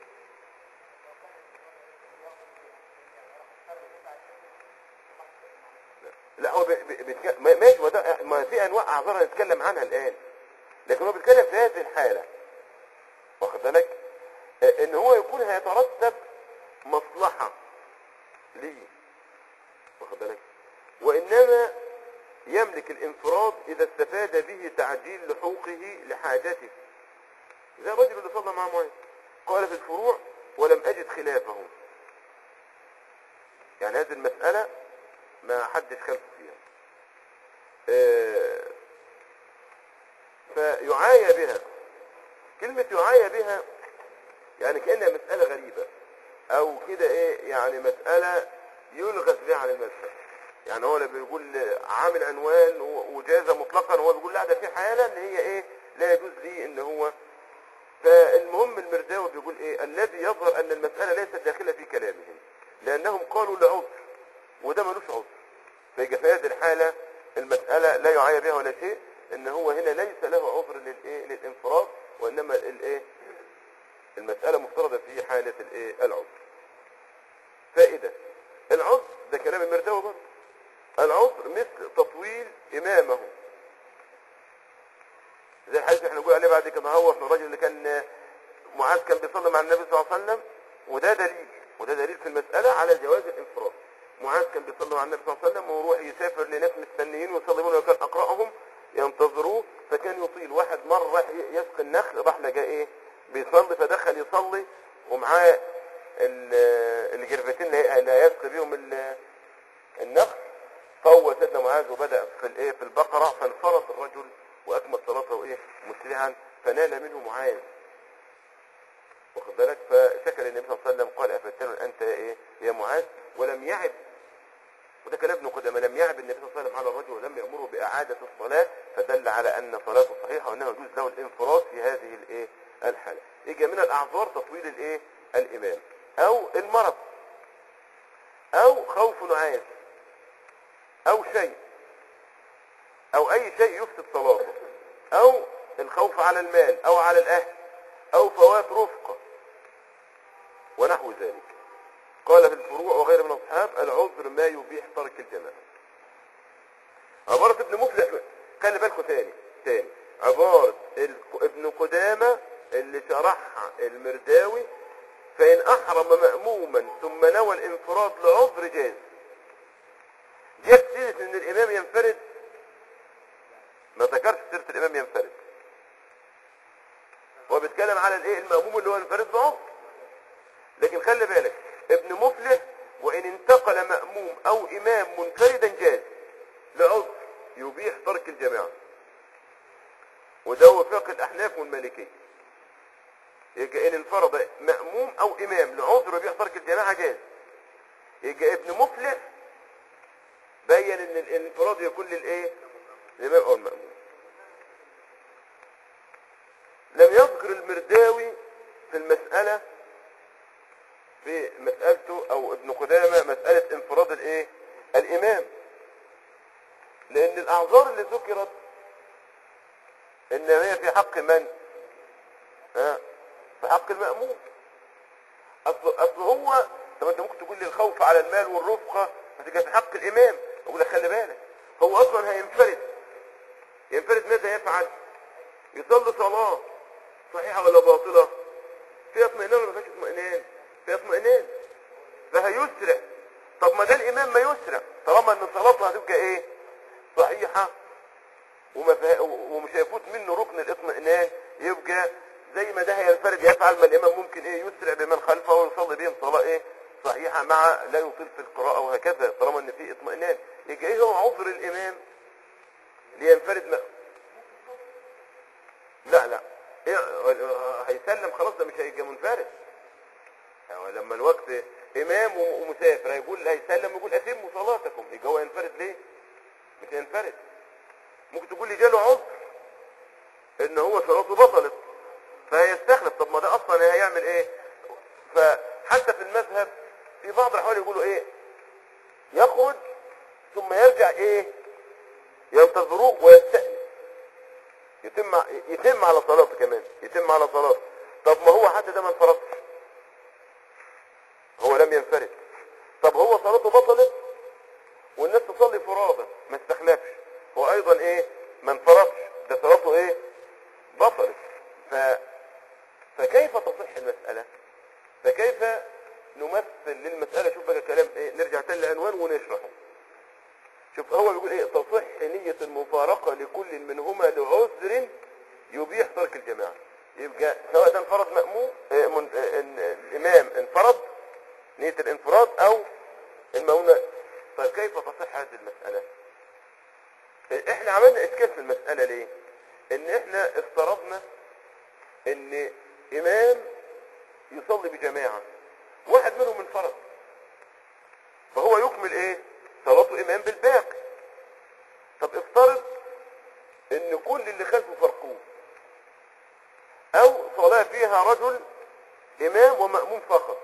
لا هو بي- بي- بيتك- ما- ماشي ما, ده ما في انواع اعذار هنتكلم عنها الان لكن هو بيتكلم في هذه الحالة واخد بالك آه، ان هو يكون هيترتب مصلحة ليه واخد بالك وانما يملك الانفراد اذا استفاد به تعجيل لحوقه لحاجته زي الرجل اللي صلى مع معاذ قال في الفروع ولم اجد خلافه يعني هذه المسألة ما حدش خلف فيها آه، فيعايى بها كلمة يعايى بها يعني كأنها مسألة غريبة او كده ايه يعني مسألة يلغز بها عن المذهب يعني هو اللي بيقول عامل عنوان و- وجازة مطلقا هو بيقول لا ده في حالة ان هي ايه لا يجوز لي ان هو فالمهم المرداوي بيقول ايه الذي يظهر ان المسألة ليست داخلة في كلامهم لانهم قالوا لعذر وده ملوش عذر فيجي في هذه الحالة المسألة لا يعايى بها ولا شيء ان هو هنا ليس له عذر للايه للانفراد وانما الايه المسألة مفترضة في حالة الايه العذر فائدة العذر ده كلام المرداوي برضه العذر مثل تطويل إمامه زي الحديث اللي احنا نقول عليه بعد كده هو في الراجل اللي كان معاذ كان بيصلي مع النبي صلى الله عليه وسلم وده دليل وده دليل في المسألة على جواز الانفراد معاذ كان بيصلي مع النبي صلى الله عليه وسلم ويروح يسافر لناس مستنيين ويصلي بهم وكان أقرأهم ينتظروه فكان يطيل واحد مرة راح يسقي النخل راح لقى ايه بيصلي فدخل يصلي ومعاه ال- الجرفتين اللي اللي هيسقي بيهم ال- النخل فهو سيدنا معاذ وبدأ في الايه في البقرة فانفرد الرجل واكمل صلاته ايه مسرعا فنال منه معاذ واخد بالك فشكر النبي صلى الله عليه وسلم قال افتن انت يا ايه يا معاذ ولم يعب وده كلام ابن قدامه لم يعب النبي صلى الله عليه وسلم على الرجل ولم يامره باعاده الصلاه فدل على ان صلاته صحيحه وانه يجوز له الانفراد في هذه الايه الحاله يجي من الاعذار تطويل الايه الامام او المرض او خوف نعاس او شيء او اي شيء يفسد صلاته او الخوف على المال او على الاهل او فوات رفقه ونحو ذلك قال في الفروع وغير من اصحاب العذر ما يبيح ترك الجماعه عبارة ابن مفلح خلي بالكم تاني تاني عبارة ال- ابن قدامة اللي شرحها المرداوي فإن أحرم مأموما ثم نوى الانفراد لعذر جاز جاب سيرة إن الإمام ينفرد ما ذكرش سيرة الإمام ينفرد هو بيتكلم على الإيه المأموم اللي هو ينفرد بعذر لكن خلي بالك ابن مفلح وإن انتقل مأموم أو إمام منفردا جاز لعذر يبيح ترك الجماعة وده هو فقه الأحناف والمالكية يبقى إن انفرد مأموم أو إمام لعذر يبيح ترك الجماعة جاز يبقى ابن مفلح بين إن الانفراد يكون للإيه؟ الإمام أو المأموم لم يذكر المرداوي في المسألة في مسألته أو ابن قدامة مسألة انفراد الإيه؟ الإمام لأن الأعذار اللي ذكرت إن هي في حق من؟ ها؟ في حق المأمون أصل, أصل هو طب أنت ممكن تقول لي الخوف على المال والرفقة بس كان في حق الإمام أقول لك خلي بالك هو أصلا هينفرد ينفرد ماذا يفعل؟ يصلي صلاة صحيحة ولا باطلة؟ فيها اطمئنان ولا ما فيهاش اطمئنان؟ فيها اطمئنان فهيسرع طب ما ده الإمام ما يسرع طالما إن صلاته هتبقى إيه؟ صحيحة وما فيه ومش هيفوت منه ركن الاطمئنان يبقى زي ما ده هينفرد يفعل ما الامام ممكن ايه يسرع بمن خلفه ويصلي بهم صلاه ايه صحيحه مع لا يطيل في القراءه وهكذا طالما ان في اطمئنان يبقى ايه هو عذر الامام لينفرد ما لا لا إيه هيسلم خلاص ده مش هيبقى منفرد يعني لما الوقت امام ومسافر هيقول هيسلم يقول اتموا صلاتكم يبقى هو ينفرد ليه؟ مش هينفرد ممكن تقول لي جاله عذر ان هو صلاته بطلت فهيستخلف طب ما ده اصلا هيعمل ايه فحتى في المذهب في بعض الاحوال يقولوا ايه يخرج ثم يرجع ايه ينتظروه ويستأنف يتم يتم على صلاته كمان يتم على صلاته طب ما هو حتى ده ما انفردش هو لم ينفرد طب هو صلاته بطلت والناس تصلي فرادى ما استخلفش هو ايضا ايه ما انفردش ده صلاته ايه بطلت ف... فكيف تصح المسألة فكيف نمثل للمسألة شوف بقى كلام ايه نرجع تاني لعنوان ونشرحه شوف هو بيقول ايه تصح نية المفارقة لكل منهما لعذر يبيح ترك الجماعة يبقى سواء ده انفرد مأموم اه من اه الإمام انفرد نية الانفراد أو المؤونة طيب كيف تصح هذه المسألة احنا عملنا اشكال في المسألة ليه ان احنا افترضنا ان امام يصلي بجماعة واحد منهم انفرد فهو يكمل ايه صلاته امام بالباقي طب افترض ان كل اللي خلفه فرقوه او صلاة فيها رجل امام ومأموم فقط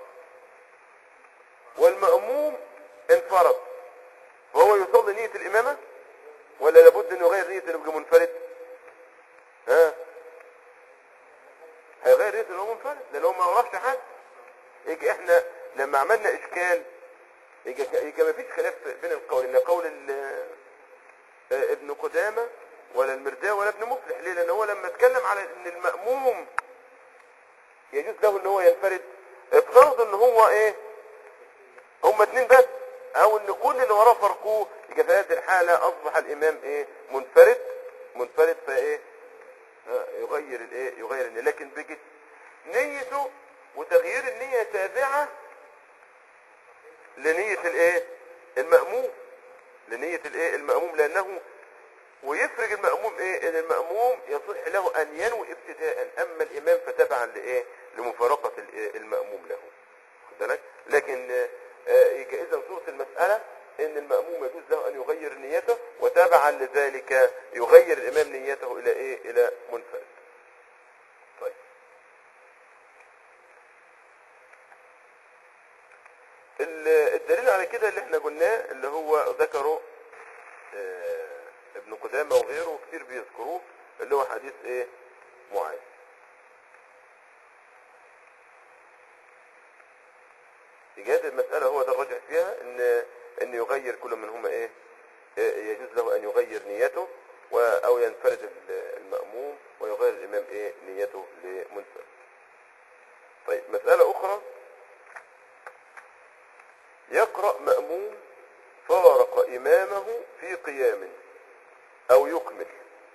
والمأموم انفرد وهو يصلي نية الامامة ولا لابد انه يغير نية انه يبقى منفرد ها هيغير نية نية ان هو منفرد لان هو ما وراش حد يجي احنا لما عملنا اشكال يجي, يجي ما فيش خلاف بين القول ان قول ال- آه، ابن قدامة ولا المرداوي ولا ابن مفلح ليه لان هو لما اتكلم على ان المأموم يجوز له ان هو ينفرد افترض ان هو ايه هم اتنين بس او ان كل اللي وراه فرقوه يبقى في هذه الحالة اصبح الامام ايه منفرد منفرد فايه آه، يغير الايه يغير النية لكن بيجي نيته وتغيير النية تابعة لنية الايه المأموم لنية الايه المأموم لانه ويفرق المأموم ايه ان المأموم يصح له ان ينوي ابتداء اما الامام فتبعا لايه لمفارقة الإيه؟ المأموم له خد بالك لكن آه، آه، يبقى اذا صورة المسألة ان المأموم يجوز له ان يغير نيته وتابعا لذلك يغير الامام نيته الى ايه الى منفرد طيب ال- الدليل على كده اللي احنا قلناه اللي هو ذكره آه، ابن قدامة وغيره كتير بيذكروه اللي هو حديث ايه معاذ إيجاد المسألة هو ده الراجح فيها إن إن يغير كل منهما إيه؟ إيه يجوز له أن يغير نيته و أو ينفرد ال- المأموم ويغير الإمام إيه؟ نيته لمنفرد. طيب مسألة أخرى يقرأ مأموم فارق إمامه في قيام أو يكمل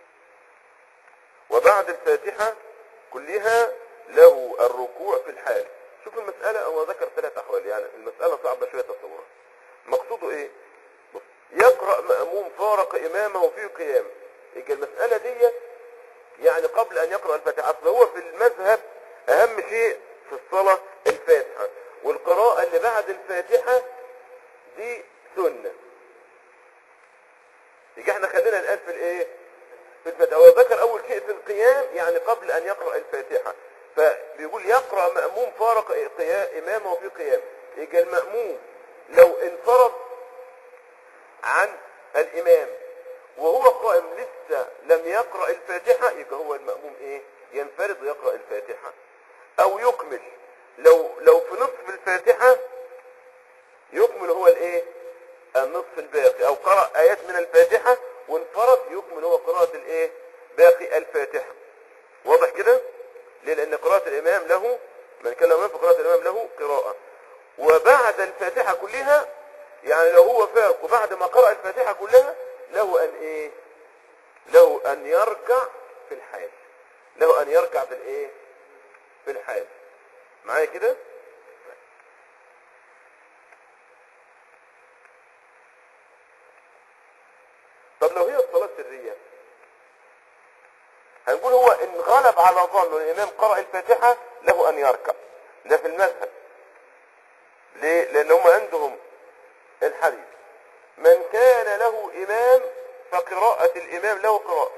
وبعد الفاتحة كلها له الركوع في الحال شوف المسألة هو ذكر ثلاث أحوال يعني المسألة صعبة شوية تصورها مقصوده إيه بص، يقرأ مأموم فارق إمامه في قيام يبقى المسألة دي يعني قبل أن يقرأ الفاتحة أصل هو في المذهب أهم شيء في الصلاة الفاتحة والقراءة اللي بعد الفاتحة دي سنة يبقى احنا خلينا الآن في الإيه في الفاتحة هو ذكر أول شيء في القيام يعني قبل أن يقرأ الفاتحة فبيقول يقرأ مأموم فارق قيام إمامه في قيام يبقى المأموم لو انفرد عن الإمام وهو قائم لسه لم يقرأ الفاتحة يبقى هو المأموم إيه ينفرد ويقرأ الفاتحة أو يكمل لو لو في نصف الفاتحة يكمل هو الإيه النصف الباقي أو قرأ آيات من الفاتحة وانفرد يكمل هو قراءة الإيه باقي الفاتحة واضح كده ليه لأن قراءة الإمام له من كان له إمام فقراءة الإمام له قراءة وبعد الفاتحة كلها يعني لو هو فاق وبعد ما قرأ الفاتحة كلها له أن إيه له أن يركع في الحال له أن يركع في الإيه في الحال معايا كده طب لو هي الصلاة سرية هنقول هو ان غلب على ظنه الامام قرأ الفاتحة له ان يركع ده في المذهب ليه لان هم عندهم الحديث من كان له امام فقراءة الامام له قراءة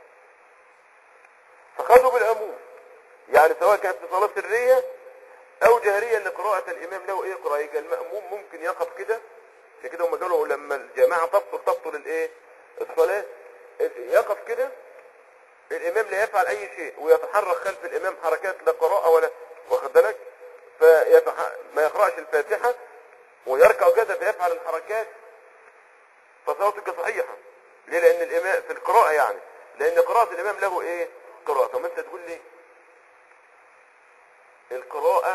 فخذوا بالعموم يعني سواء كانت في صلاة سرية او جهرية ان قراءة الامام له ايه قراءة يبقى المأموم ممكن يقف كده عشان كده هم قالوا لما الجماعة تبطل تبطل الايه الصلاة يقف كده الامام لا يفعل اي شيء ويتحرك خلف الامام حركات لا قراءة ولا واخد بالك فيتح... ما يقرأش الفاتحة ويركع كذا فيفعل الحركات فصلاتك صحيحة ليه لان الامام في القراءة يعني لان قراءة الامام له ايه قراءة طب انت تقول لي القراءة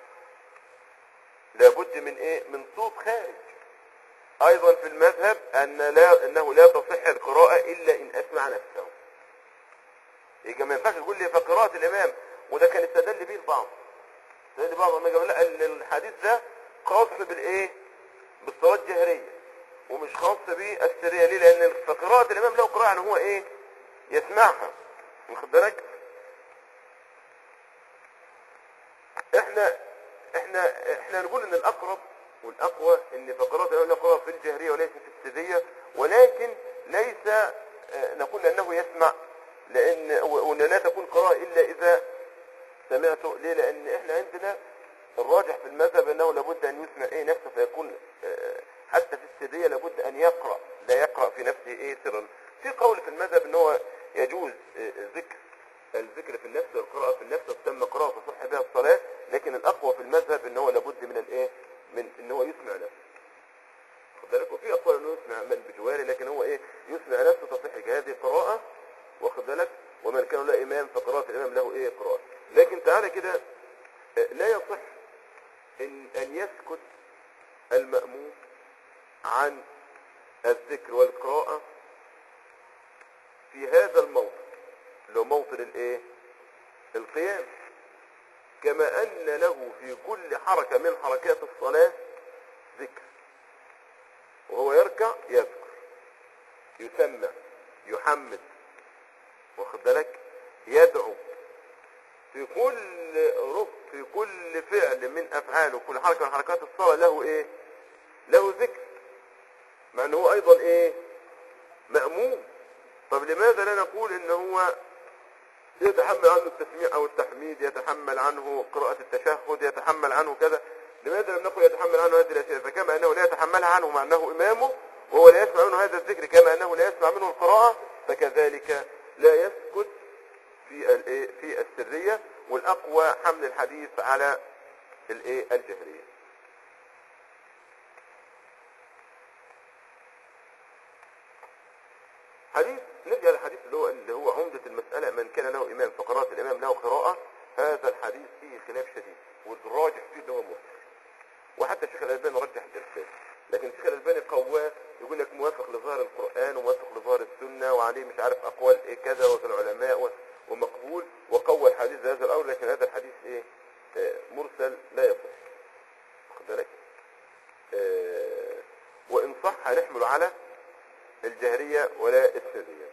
لابد من ايه من صوت خارج ايضا في المذهب ان لا انه لا تصح القراءة الا ان اسمع نفسه يبقى ما ينفعش تقول لي فقراءة الامام وده كان استدل به البعض استدل بعض لما قال لا ال- الحديث ده خاص بالايه بالصلاة الجهرية ومش خاص بالسرية ليه لان فقراءة الامام له قراءة يعني هو ايه يسمعها واخد بالك احنا احنا احنا نقول ان الاقرب والاقوى ان فقرات الامام له قراءة في الجهرية وليس في السرية ولكن ليس آه، نقول انه يسمع لان و- وان لا تكون قراءة الا اذا سمعته ليه لان احنا عندنا الراجح في المذهب انه لابد ان يسمع ايه نفسه فيكون آه، حتى في السرية لابد ان يقرأ لا يقرأ في نفسه ايه سرا في قول في المذهب ان هو يجوز آه، ذكر الذكر في النفس والقراءة في النفس تسمى قراءة غيره لكن هو ايه يثني على نفسه تصحيح هذه قراءة واخد بالك ومن كان له امام فقراءة الامام له ايه قراءة لكن تعالى كده آه، لا يصح ان ان يسكت المأموم عن الذكر والقراءة في هذا الموطن اللي هو موطن الايه القيام كما ان له في كل حركة من حركات الصلاة ذكر وهو يركع يذكر يسمع يحمد واخد بالك يدعو في كل ركن في كل فعل من افعاله كل حركه من حركات الصلاه له ايه له ذكر مع ان هو ايضا ايه ماموم طب لماذا لا نقول ان هو يتحمل عنه التسميع او التحميد يتحمل عنه قراءة التشهد يتحمل عنه كذا لماذا لم نقل يتحمل عنه هذه الاشياء فكما انه لا يتحملها عنه مع انه امامه وهو لا يسمع منه هذا الذكر كما انه لا يسمع منه القراءة فكذلك لا يسكت في الايه في السرية والاقوى حمل الحديث على الايه الجهرية حديث نرجع للحديث اللي هو اللي هو عمدة المسألة من كان له إمام فقراءة الإمام له قراءة هذا الحديث فيه خلاف شديد والراجح فيه اللي هو مرسل وحتى الشيخ الألباني رجح الإرسال لكن الشيخ الألباني قواه يقول لك موافق لظاهر القرآن وموافق لظاهر السنة وعليه مش عارف أقوال إيه كذا وفي العلماء و- ومقبول وقوى الحديث هذا الأمر لكن هذا الحديث إيه آه، مرسل لا يصح واخد بالك آه، وإن صح نحمل على الجهرية ولا السرية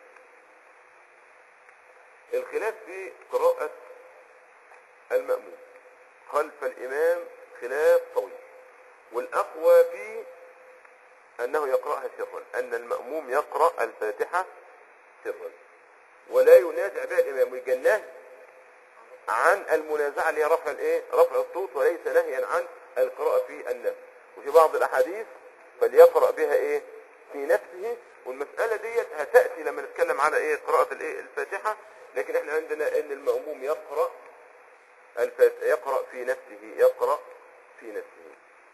الخلاف في قراءة المأموم خلف الإمام خلاف طويل والأقوى في أنه يقرأها سرا أن المأموم يقرأ الفاتحة سرا ولا ينازع بها الإمام ويجناه عن المنازعة اللي هي رفع الايه رفع الصوت وليس نهيا عن القراءة في النفس وفي بعض الأحاديث فليقرأ بها ايه في نفسه والمسألة ديت هتأتي لما نتكلم على ايه قراءة الايه الفاتحة لكن احنا عندنا ان المأموم يقرأ الفات... يقرأ في نفسه يقرأ في نفسه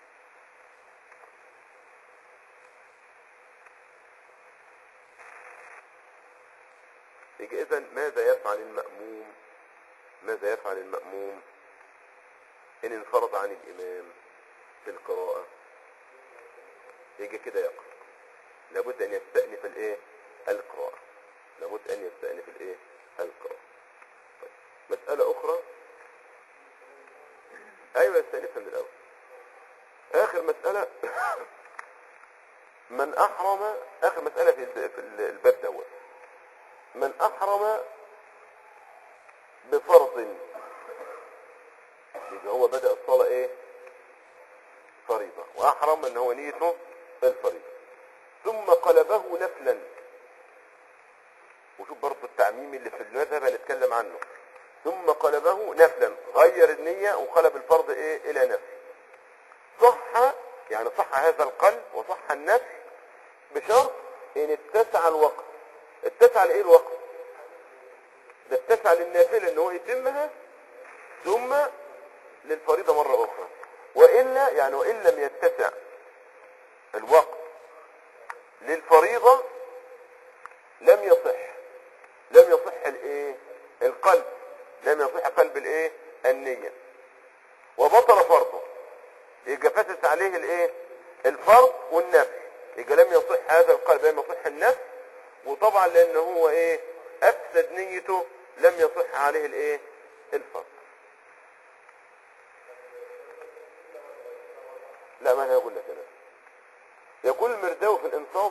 يجي اذا ماذا يفعل المأموم ماذا يفعل المأموم ان انفرض عن الامام في القراءة يجي كده يقرأ لابد ان يستأنف الايه القراءة لابد ان يستأنف الايه القراءة طيب. مسألة اخرى ايوه يستأنفها من الاول اخر مسألة من احرم اخر مسألة في الب- في الباب دوت من احرم بفرض يبقى هو بدأ الصلاة ايه فريضة واحرم ان هو نيته الفريضة ثم قلبه نفلا وشوف برضه التعميم اللي في المذهب هنتكلم عنه ثم قلبه نفلا غير النية وقلب الفرض ايه الى نفل صح يعني صح هذا القلب وصح النفل بشرط ان اتسع الوقت اتسع لايه الوقت ده اتسع للنافلة ان هو يتمها ثم للفريضة مرة اخرى وإلا يعني وإن لم يتسع الوقت للفريضة لم يصح لم يصح الايه القلب لم يصح قلب الايه النية وبطل فرضه يبقى فاتت عليه الايه الفرض والنفل يبقى لم يصح هذا القلب لم يصح النفل وطبعا لان هو ايه افسد نيته لم يصح عليه الايه الفرض لا ما انا هقول لك انا يقول المرداوي في الانصاف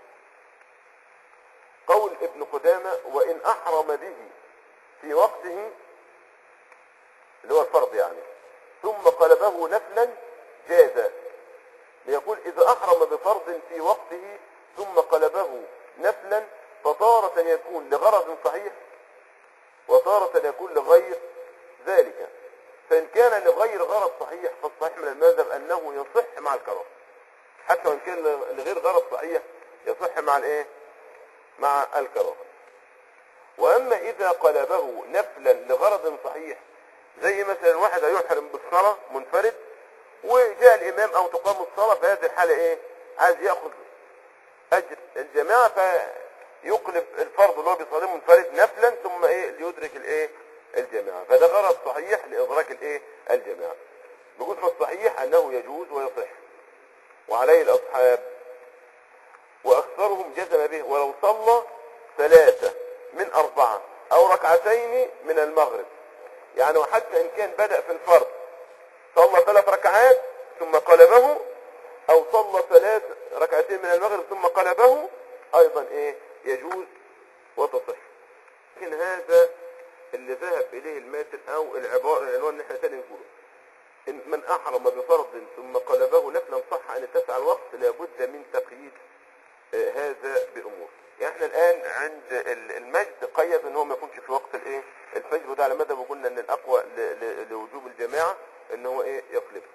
قول ابن قدامة وان احرم به في وقته اللي هو الفرض يعني ثم قلبه نفلا جاز ليقول اذا احرم بفرض في وقته ثم قلبه نفلا فطارة يكون لغرض صحيح وتارة يكون لغير ذلك فإن كان لغير غرض صحيح فالصحيح من المذهب أنه يصح مع الكراهة حتى وإن كان لغير غرض صحيح يصح مع الإيه؟ مع الكراهة وأما إذا قلبه نفلا لغرض صحيح زي مثلا واحد هيحرم بالصلاة منفرد وجاء الإمام أو تقام الصلاة في هذه الحالة إيه؟ عايز يأخذ اجر الجماعة فيقلب الفرض اللي هو بيصليه منفرد نفلا ثم ايه ليدرك الايه الجماعة فده غرض صحيح لادراك الايه الجماعة بيقول في الصحيح انه يجوز ويصح وعليه الاصحاب واكثرهم جزم به ولو صلى ثلاثة من اربعة او ركعتين من المغرب يعني وحتى ان كان بدأ في الفرض صلى ثلاث ركعات ثم قلبه او صلى ثلاث ركعتين من المغرب ثم قلبه ايضا ايه يجوز وتصح لكن هذا اللي ذهب اليه الماتن او العبارة العنوان اللي احنا تاني نقوله إن من احرم بفرض ثم قلبه نفلا صح ان اتسع الوقت لابد من تقييد آه، هذا بامور يعني احنا الان عند ال- المجد قيد ان هو ما يكونش في وقت الايه الفجر وده على مدى وقلنا ان الاقوى ل- ل- لوجوب الجماعه ان هو ايه يقلبه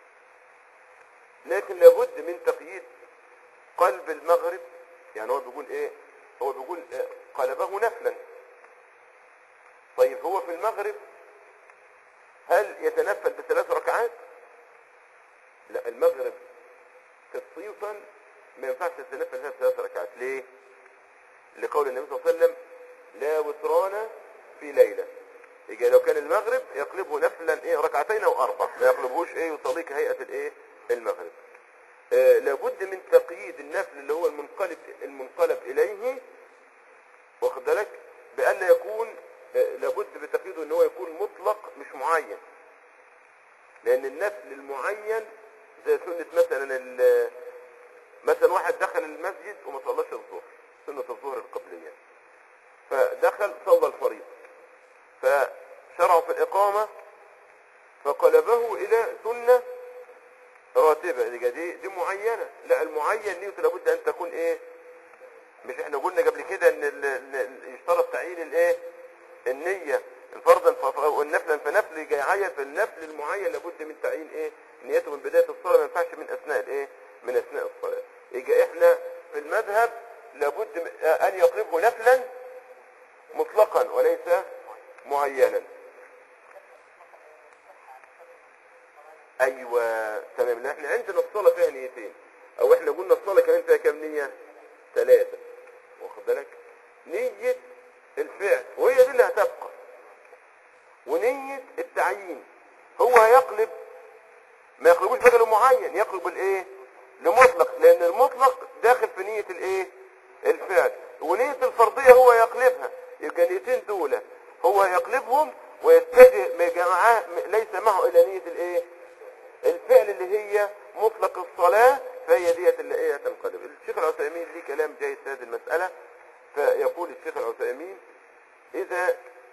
لكن لابد من تقييد قلب المغرب يعني هو بيقول ايه هو بيقول آه، قلبه نفلا طيب هو في المغرب هل يتنفل بثلاث ركعات لا المغرب تصيفا ما ينفعش تتنفل فيها ثلاث ركعات ليه لقول النبي صلى الله عليه وسلم لا وتران في ليلة يجي لو كان المغرب يقلبه نفلا ايه ركعتين او اربع ما يقلبهوش ايه يصلي كهيئة الايه المغرب آه لابد من تقييد النفل اللي هو المنقلب المنقلب اليه واخد بالك بألا يكون آه لابد بتقييده ان هو يكون مطلق مش معين لان النفل المعين زي سنة مثلا ال- مثلا واحد دخل المسجد وما صلاش الظهر سنة الظهر القبلية فدخل صلى الفريضة فشرع في الإقامة فقلبه إلى سنة راتبة دي, دي, دي معينة لا المعين نيته لابد أن تكون إيه مش احنا قلنا قبل كده ان ال- ال- ال- يشترط تعيين الايه النية الفرض ف- والنفل فنفل يجي يعين في النفل المعين لابد من تعيين ايه نيته من بداية الصلاة ما ينفعش من اثناء الايه من اثناء الصلاة يجي احنا في المذهب لابد م- ان يقلبه نفلا مطلقا وليس معينا ايوه تمام لان احنا عندنا الصلاة فيها نيتين او احنا قلنا الصلاة كمان فيها كام نية ثلاثة واخد بالك نية الفعل وهي دي اللي هتبقى ونية التعيين هو هيقلب ما يقلبوش بدل معين يقلب الايه لمطلق لان المطلق داخل في نية الايه الفعل ونية الفرضية هو يقلبها يبقى النيتين دول هو يقلبهم ويتجه ما يبقى معاه ليس معه الا نية الايه الفعل اللي هي مطلق الصلاة فهي ديت اللي هي تنقلب الشيخ العثيمين ليه كلام جيد في هذه المسألة فيقول الشيخ العثيمين إذا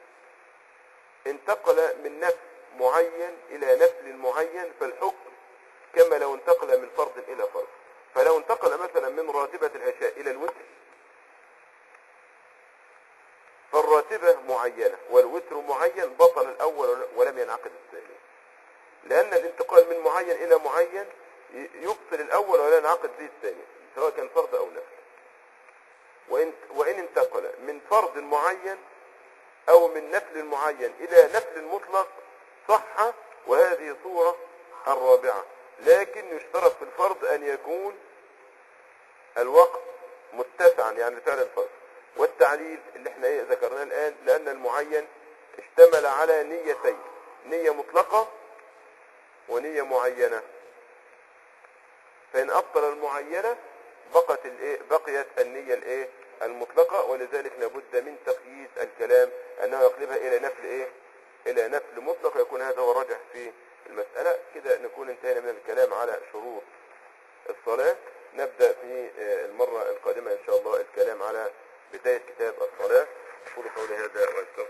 انتقل من نفل معين إلى نفل معين فالحكم كما لو انتقل من فرض إلى فرض فلو انتقل مثلا من راتبة العشاء إلى الوتر فالراتبة معينة والوتر معين بطل الأول ولم ينعقد الثاني لأن الانتقال من معين إلى معين ي- يبطل الأول ولا ينعقد به الثاني سواء كان فرض أو نفل وإن, وإن انتقل من فرض معين أو من نفل معين إلى نفل مطلق صح وهذه صورة الرابعة لكن يشترط في الفرض أن يكون الوقت متسعا يعني فعل الفرض والتعليل اللي احنا ايه ذكرناه الآن لأن المعين اشتمل على نيتين نية مطلقة ونية معينة فإن أبطل المعينة بقت الايه بقيت النية الايه المطلقة ولذلك لابد من تقييد الكلام أنه يقلبها إلى نفل ايه إلى نفل مطلق يكون هذا هو الراجح في المسألة كده نكون انتهينا من الكلام على شروط الصلاة نبدأ في آه، المرة القادمة إن شاء الله الكلام على بداية كتاب الصلاة أقول قولي هذا وأستغفر